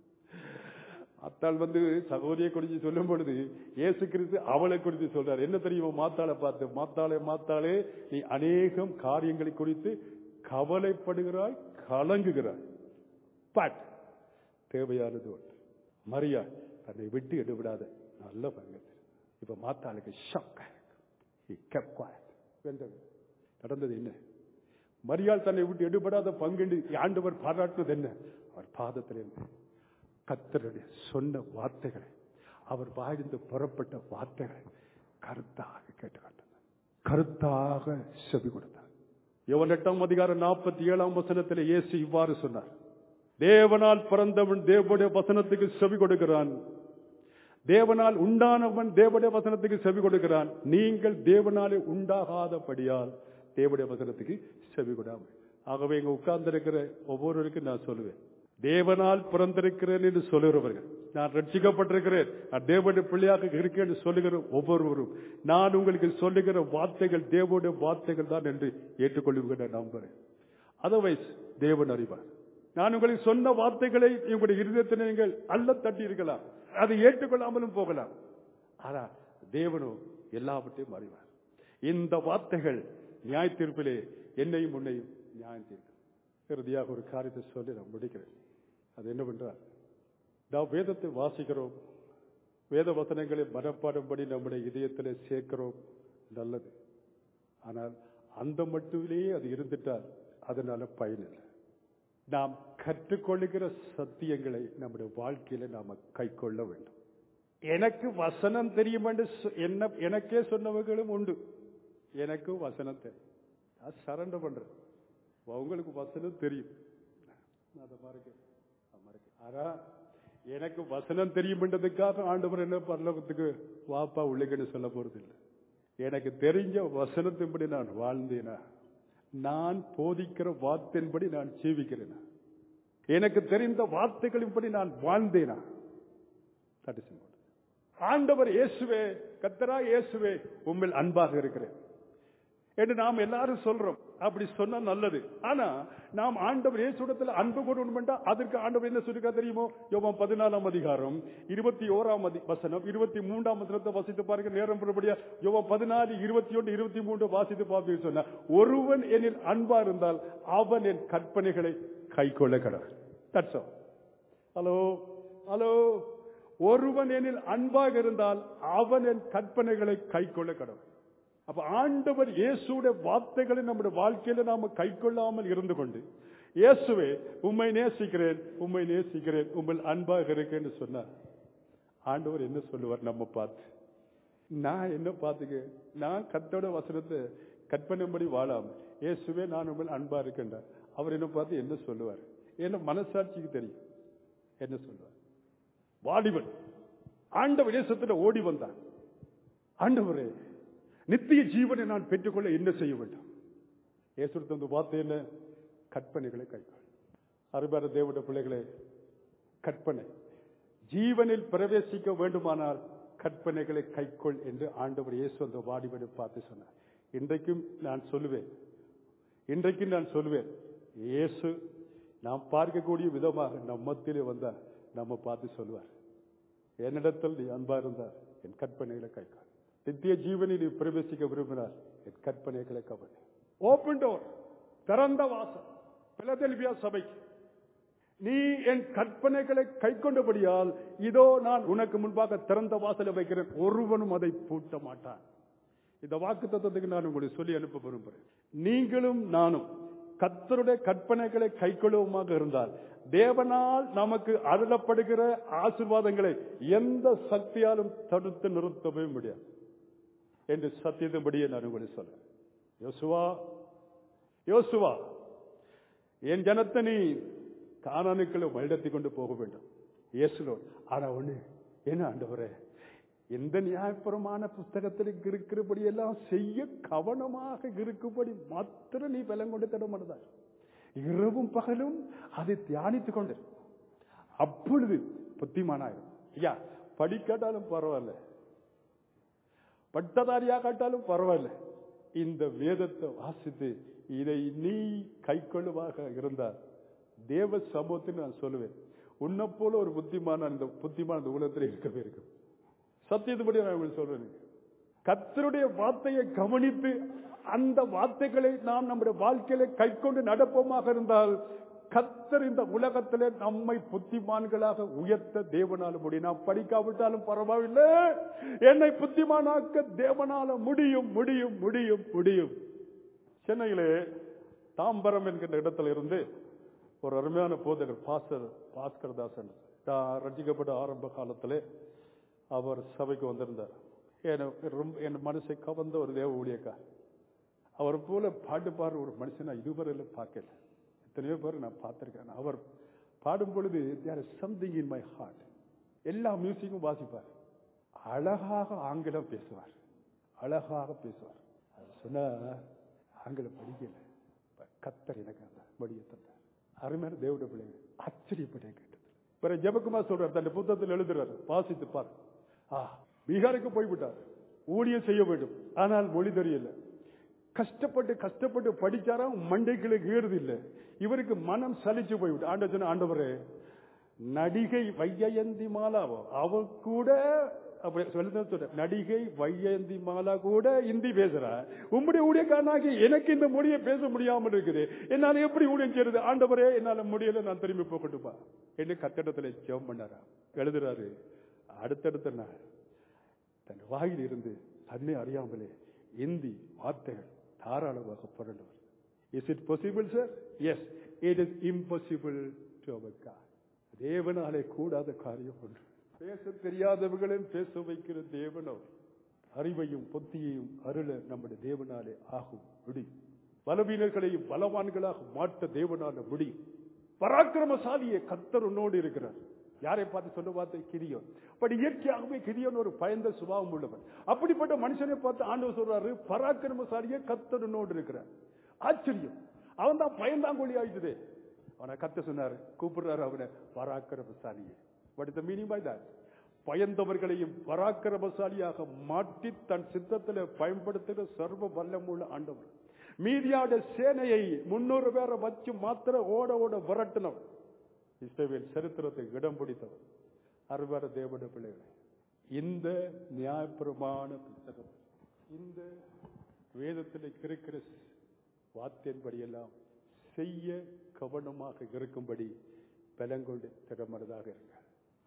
மாத்தாள் வந்து சகோதரியை குறித்து சொல்லும் பொழுது இயேசு கிறிஸ்து அவளை குறித்து சொல்றார் என்ன தெரியுமோ மாத்தாளை பார்த்து மாத்தாளே மாத்தாளே நீ அநேகம் காரியங்களை குறித்து கவலைப்படுகிறாய் கலங்குகிறாய் பட் தேவையானது ஒன்று மரியா தன்னை விட்டு எடுவிடாத நல்ல பங்கத்து இப்ப மாத்தாளுக்கு ஷாக் நடந்தது என்ன மரியாள் தன்னை விட்டு எடுபடாத பங்கு ஆண்டவர் பாராட்டுவது என்ன அவர் பாதத்தில் என்ன கத்தருடைய சொன்ன வார்த்தைகளை அவர் வாய்ந்து புறப்பட்ட வார்த்தைகளை கருத்தாக கேட்டுக்கொண்டார் கருத்தாக செவி கொடுத்தார் யோவன் எட்டாம் அதிகாரம் நாற்பத்தி ஏழாம் வசனத்தில் இயேசு இவ்வாறு சொன்னார் தேவனால் பிறந்தவன் தேவனுடைய வசனத்துக்கு செவி கொடுக்கிறான் தேவனால் உண்டானவன் தேவனுடைய வசனத்துக்கு செவி கொடுக்கிறான் நீங்கள் தேவனாலே உண்டாகாதபடியால் தேவனுடைய வசனத்துக்கு செவி கொடாமல் ஆகவே இங்க உட்கார்ந்து இருக்கிற ஒவ்வொருவருக்கும் நான் சொல்லுவேன் தேவனால் பிறந்திருக்கிறேன் என்று சொல்லுகிறவர்கள் நான் ரட்சிக்கப்பட்டிருக்கிறேன் நான் தேவனுடைய பிள்ளையாக இருக்கேன் என்று சொல்லுகிற ஒவ்வொருவரும் நான் உங்களுக்கு சொல்லுகிற வார்த்தைகள் தேவனுடைய வார்த்தைகள் தான் என்று ஏற்றுக்கொள்ளுங்க நான் நம்புறேன் அதர்வைஸ் தேவன் அறிவார் நான் உங்களுக்கு சொன்ன வார்த்தைகளை உங்களுடைய இருதயத்தில் நீங்கள் அல்ல தட்டி இருக்கலாம் அதை ஏற்றுக்கொள்ளாமலும் போகலாம் ஆனா தேவனோ எல்லாவற்றையும் அறிவார் இந்த வார்த்தைகள் நியாய தீர்ப்பிலே என்னையும் உன்னையும் நியாயம் தீர்க்கும் இறுதியாக ஒரு காரியத்தை சொல்லி நான் முடிக்கிறேன் அது என்னவென்றால் நாம் வேதத்தை வாசிக்கிறோம் வேத வசனங்களை மனப்பாடும்படி நம்முடைய இதயத்தில் சேர்க்கிறோம் நல்லது ஆனால் அந்த மட்டுமிலேயே அது இருந்துட்டால் அதனால பயனில்லை நாம் கற்றுக்கொள்ளுகிற சத்தியங்களை நம்முடைய வாழ்க்கையில நாம கை கொள்ள வேண்டும் எனக்கு வசனம் தெரியும் என்று என்ன எனக்கே சொன்னவர்களும் உண்டு எனக்கு வசனம் தெரியும் நான் சரண்டர் பண்றேன் உங்களுக்கு வசனம் தெரியும் அதை மறக்க மறக்க ஆனா எனக்கு வசனம் தெரியும்ன்றதுக்காக ஆண்டவர் என்ன பரலோகத்துக்கு வாப்பா உள்ளுக்குன்னு சொல்ல போறது இல்லை எனக்கு தெரிஞ்ச வசனத்தின்படி நான் வாழ்ந்தேனா நான் போதிக்கிற வார்த்தையின்படி நான் ஜீவிக்கிறேனா எனக்கு தெரிந்த வார்த்தைகளின்படி நான் வாழ்ந்தேனா தட் இஸ் ஆண்டவர் இயேசுவே கத்தரா இயேசுவே உண்மையில் அன்பாக இருக்கிறேன் என்று நாம் எல்லாரும் சொல்றோம் அப்படி சொன்னா நல்லது ஆனா நாம் ஆண்டவர் இயேசுடத்துல அன்பு கொண்டு அதற்கு ஆண்டவர் என்ன சொல்லிருக்கா தெரியுமோ யோகம் பதினாலாம் அதிகாரம் இருபத்தி ஓராம் அதி வசனம் இருபத்தி மூன்றாம் வசனத்தை வாசித்து பாருங்க நேரம் புறப்படியா யோகம் பதினாலு இருபத்தி ஒன்று இருபத்தி மூன்று வாசித்து பார்த்து சொன்ன ஒருவன் என்னில் அன்பா இருந்தால் அவன் என் கற்பனைகளை கை கொள்ள கடவுள் ஹலோ ஹலோ ஒருவன் எனில் அன்பாக இருந்தால் அவன் என் கற்பனைகளை கைக்கொள்ள கடவுள் அப்ப ஆண்டவர் இயேசுடைய வார்த்தைகளை நம்முடைய வாழ்க்கையில நாம கைக்கொள்ளாமல் இருந்து கொண்டு இயேசுவே உம்மை நேசிக்கிறேன் உம்மை நேசிக்கிறேன் உங்கள் அன்பாக இருக்கேன்னு சொன்னார் ஆண்டவர் என்ன சொல்லுவார் நம்ம பார்த்து நான் என்ன பார்த்துக்க நான் கத்தோட வசனத்தை கற்பனைப்படி வாழாம இயேசுவே நான் உங்கள் அன்பா இருக்கின்றார் அவர் என்ன பார்த்து என்ன சொல்லுவார் என்ன மனசாட்சிக்கு தெரியும் என்ன சொல்லுவார் வாலிபன் ஆண்டவர் தேசத்துல ஓடி வந்தான் ஆண்டவரே நித்திய ஜீவனை நான் பெற்றுக்கொள்ள என்ன செய்ய வேண்டும் இயேசு தந்த வார்த்தை என்ன கற்பனைகளை கைக்கொள் அருபார தேவட பிள்ளைகளே கற்பனை ஜீவனில் பிரவேசிக்க வேண்டுமானால் கற்பனைகளை கைக்கொள் என்று ஆண்டவர் இயேசு அந்த வாடிவனை பார்த்து சொன்னார் இன்றைக்கும் நான் சொல்லுவேன் இன்றைக்கும் நான் சொல்லுவேன் இயேசு நாம் பார்க்கக்கூடிய விதமாக நம் மத்தியிலே வந்தார் நம்ம பார்த்து சொல்லுவார் என்னிடத்தில் நீ அன்பா இருந்தார் என் கற்பனைகளை கைக்கால் நித்திய ஜீவனில் நீ பிரவேசிக்க விரும்பினார் என் கற்பனைகளை கவனி ஓப்பன் டோர் திறந்த வாசல் பிலதெல்வியா சபைக்கு நீ என் கற்பனைகளை கை கொண்டபடியால் இதோ நான் உனக்கு முன்பாக திறந்த வாசலை வைக்கிறேன் ஒருவனும் அதை பூட்ட மாட்டான் இந்த வாக்கு தத்துவத்துக்கு நான் உங்களுக்கு சொல்லி அனுப்ப விரும்புகிறேன் நீங்களும் நானும் கத்தருடைய கற்பனைகளை கைக்கொள்ளுவமாக இருந்தால் தேவனால் நமக்கு அருளப்படுகிற ஆசிர்வாதங்களை எந்த சக்தியாலும் தடுத்து நிறுத்தவே முடியாது என்று சத்தியத்தின்படியே நான் உங்களுக்கு சொல்றேன் யோசுவா யோசுவா என் ஜனத்தை நீ காணானுக்களை வழிநடத்தி கொண்டு போக வேண்டும் இயேசுலோ ஆனா ஒண்ணு என்ன ஆண்டவரே எந்த நியாயபுரமான புஸ்தகத்தில் இருக்கிறபடி எல்லாம் செய்ய கவனமாக இருக்கும்படி மாத்திரம் நீ பலம் கொண்டு தர மாட்டார் இரவும் பகலும் அதை தியானித்துக் கொண்டு அப்பொழுது புத்திமானாயிரும் ஐயா படிக்காட்டாலும் பரவாயில்ல பட்டதாரியா காட்டாலும் பரவாயில்ல இந்த வேதத்தை வாசித்து இதை நீ கைக்கொள்ளுவாக இருந்தால் தேவ சமூகத்தில் நான் சொல்லுவேன் உன்னை போல ஒரு புத்திமான இந்த புத்திமான இந்த உலகத்தில் இருக்கவே இருக்கும் சத்தியத்துபடி நான் உங்களுக்கு சொல்றேன் கத்தருடைய வார்த்தையை கவனித்து அந்த வார்த்தைகளை நாம் நம்முடைய வாழ்க்கையில கைக்கொண்டு நடப்போமாக இருந்தால் கத்தர் இந்த உலகத்திலே நம்மை புத்திமான்களாக உயர்த்த தேவனால முடியும் நான் படிக்காவிட்டாலும் பரவாயில்லை என்னை புத்திமானாக்க தேவனால முடியும் முடியும் முடியும் முடியும் சென்னையிலே தாம்பரம் என்கின்ற இடத்துல இருந்து ஒரு அருமையான போதகர் பாஸ்டர் பாஸ்கர் தாசன் தான் ரட்சிக்கப்பட்ட ஆரம்ப காலத்திலே அவர் சபைக்கு வந்திருந்தார் என- ரொம்ப என் மனசை கவர்ந்த ஒரு தேவ ஊழியக்கார் அவர் போல பாட்டு பாடுற ஒரு மனுஷனை இதுவரையில் பார்க்கல எத்தனையோ பேர் நான் பார்த்திருக்கேன் அவர் பாடும் பொழுது there is something in my heart எல்லா மியூசிக்கும் வாசிப்பார் அழகாக ஆங்கிலம் பேசுவார் அழகாக பேசுவார் அது சொன்னா ஆங்கிலம் படிக்கல கத்தர் எனக்கு அந்த மடியை தந்தார் அருமையான தேவட பிள்ளைங்க ஆச்சரியப்பட்டேன் கேட்டது பிறகு ஜெபக்குமார் சொல்றார் தன் புத்தகத்தில் எழுதுறார் வாசித்து பார் ஆ பீகாருக்கு போய்விட்டார் ஊழியம் செய்ய வேண்டும் ஆனால் மொழி தெரியல கஷ்டப்பட்டு கஷ்டப்பட்டு படிச்சாராம் மண்டைகளுக்கு ஏறுது இல்ல இவருக்கு மனம் சலிச்சு போய்விட்டு ஆண்ட சொன்ன ஆண்டவரே நடிகை வையந்தி மாலாவோ அவ கூட அப்படி சொல்லி சொல்ற நடிகை வையந்தி மாலா கூட இந்தி பேசுறா உம்முடைய ஊழியக்காரனாகி எனக்கு இந்த மொழியை பேச முடியாமல் இருக்குது என்னால எப்படி ஊழியம் செய்யறது ஆண்டவரே என்னால முடியல நான் திரும்பி போகட்டுப்பா என்று கட்டடத்துல ஜெபம் பண்ணாரா எழுதுறாரு அடுத்தடுத்த நாள் தன் வாயில் இருந்து தன்னை அறியாமலே இந்தி வார்த்தைகள் தாராளமாக புரண்டவர் is it possible sir yes it is impossible to அவர் காட் தேவனாலே கூடாத காரியம் ஒன்று பேச தெரியாதவர்களும் பேச வைக்கிற தேவனோ அறிவையும் புத்தியையும் அருள நம்முடைய தேவனாலே ஆகும் முடியும் பலவீனர்களையும் பலவான்களாக மாற்ற தேவனால முடியும் பராக்கிரமசாலியை கத்தர் உன்னோடு இருக்கிறார் யாரை பார்த்து சொல்ல பார்த்து கிரியோன் பட் இயற்கையாகவே கிரியோன் ஒரு பயந்த சுபாவம் உள்ளவன் அப்படிப்பட்ட மனுஷனை பார்த்து ஆண்டவர் சொல்றாரு பராக்கிரமசாலியை கத்தர் உன்னோடு இருக்கிறார் ஆச்சரியம் அவன் தான் பயந்தாங்கொழி ஆயிடுது அவனை கத்த சொன்னாரு கூப்பிடுறாரு அவனை பராக்கிரமசாலியை what is the meaning by that பயந்தவர்களையும் பராக்கிரமசாலியாக மாற்றி தன் சித்தத்தில் பயன்படுத்துகிற சர்வ வல்லமுள்ள ஆண்டவர் மீதியாட சேனையை முன்னூறு பேரை வச்சு மாத்திர ஓட ஓட விரட்டினவர் இஸ்ரவேல் சரித்திரத்தை இடம் பிடித்தவர் அறுவர தேவட பிள்ளைகளை இந்த நியாயப்பிரமாண புத்தகம் இந்த வேதத்தில் இருக்கிற வார்த்தையின்படியெல்லாம் செய்ய கவனமாக இருக்கும்படி பலங்கொண்டு திறமனதாக இருங்க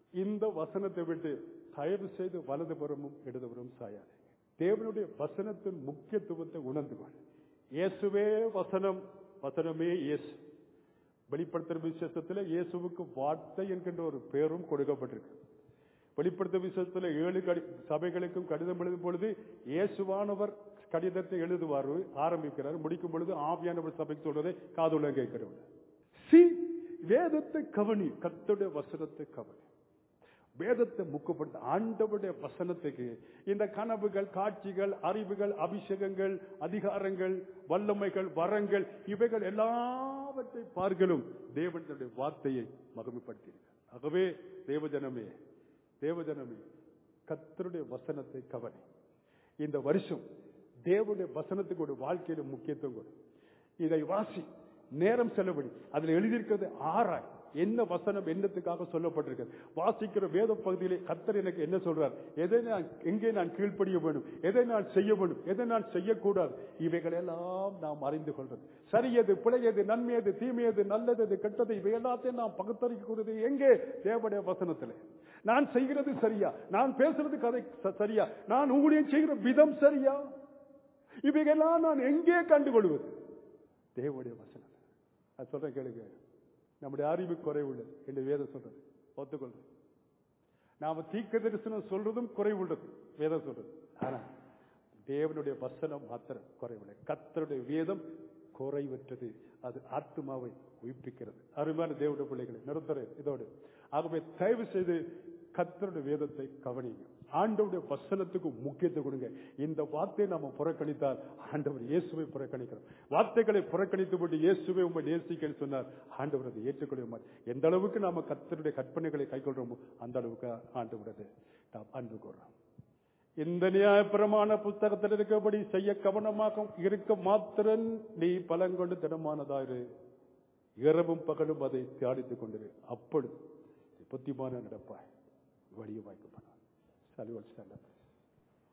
இந்த வசனத்தை விட்டு தயவு செய்து வலதுபுறமும் இடதுபுறமும் சாயாது தேவனுடைய வசனத்தின் முக்கியத்துவத்தை உணர்ந்து கொள் இயேசுவே வசனம் வசனமே இயேசு வெளிப்படுத்துற விசேஷத்தில் இயேசுவுக்கு வார்த்தை என்கின்ற ஒரு பேரும் கொடுக்கப்பட்டிருக்கு வெளிப்படுத்த விசேஷத்தில் ஏழு கடி சபைகளுக்கும் கடிதம் எழுதும் பொழுது இயேசுவானவர் கடிதத்தை எழுதுவார் ஆரம்பிக்கிறார் முடிக்கும் பொழுது ஆவியானவர் சபைக்கு சொல்றதை காதுள்ள கேட்கிறவர் சி வேதத்தை கவனி கத்துடைய வசனத்தை கவனி வேதத்தை முக்கப்படுத்த ஆண்டவருடைய வசனத்துக்கு இந்த கனவுகள் காட்சிகள் அறிவுகள் அபிஷேகங்கள் அதிகாரங்கள் வல்லமைகள் வரங்கள் இவைகள் எல்லாவற்றை பார்க்கலும் தேவனுடைய வார்த்தையை மகிமைப்படுத்தியிருக்கிறார் ஆகவே தேவஜனமே தேவஜனமே கத்தருடைய வசனத்தை கவனி இந்த வருஷம் தேவனுடைய வசனத்துக்கு ஒரு வாழ்க்கையில முக்கியத்துவம் கொடு இதை வாசி நேரம் செலவழி அதுல எழுதியிருக்கிறது ஆராய் என்ன வசனம் என்னத்துக்காக சொல்லப்பட்டிருக்கிறது வாசிக்கிற வேத பகுதியிலே கத்தர் எனக்கு என்ன சொல்றார் எதை நான் எங்கே நான் கீழ்ப்படிய வேண்டும் எதை நான் செய்ய வேண்டும் எதை நான் செய்யக்கூடாது இவைகள் எல்லாம் நாம் அறிந்து கொள்றது சரியது பிழையது நன்மையது தீமையது நல்லது எது, கெட்டது இவை எல்லாத்தையும் நாம் பகுத்தறிக்கக்கூடியது எங்கே தேவடைய வசனத்திலே நான் செய்கிறது சரியா நான் பேசுறது கதை ச- சரியா நான் ஊழியம் செய்கிற விதம் சரியா இவைகள்லாம் நான் எங்கே கண்டுகொள்வது தேவனுடைய வசனம் அது சொல்றேன் கேளுங்க நம்முடைய அறிவு குறைவுள்ளது என்று வேதம் சொல்றது ஒத்துக்கொள்றது நாம தீர்க்க தரிசனம் சொல்றதும் குறைவுள்ளது வேதம் சொல்றது ஆனா தேவனுடைய வசனம் மாத்திரம் குறைவுள்ளது கத்தருடைய வேதம் குறைவற்றது அது ஆத்மாவை உயிர்ப்பிக்கிறது அருமையான தேவனுடைய பிள்ளைகளை நிறுத்துறேன் இதோடு ஆகவே தயவு செய்து கத்தருடைய வேதத்தை கவனிங்க ஆண்டவருடைய வசனத்துக்கு முக்கியத்துவம் கொடுங்க இந்த வார்த்தையை நாம புறக்கணித்தால் ஆண்டவர் இயேசுவை புறக்கணிக்கிறோம் வார்த்தைகளை புறக்கணித்து போட்டு இயேசுவை உண்மை நேசிக்கன்னு சொன்னார் ஆண்டவர் அதை ஏற்றுக்கொள்ள மாட்டார் எந்த அளவுக்கு நாம கத்தருடைய கற்பனைகளை கைக்கொள்றோமோ அந்த அளவுக்கு ஆண்டவரது நாம் அன்பு கூறுறோம் இந்த நியாயப்பிரமாண புத்தகத்தில் இருக்கபடி செய்ய கவனமாக இருக்க மாத்திரன் நீ பலங்கொண்டு திடமானதாயிரு இரவும் பகலும் அதை தியானித்துக் கொண்டிரு அப்பொழுது நீ புத்திமான நடப்பாய் வழியை வாய்க்கப்படும் சலுவல் செல்லம்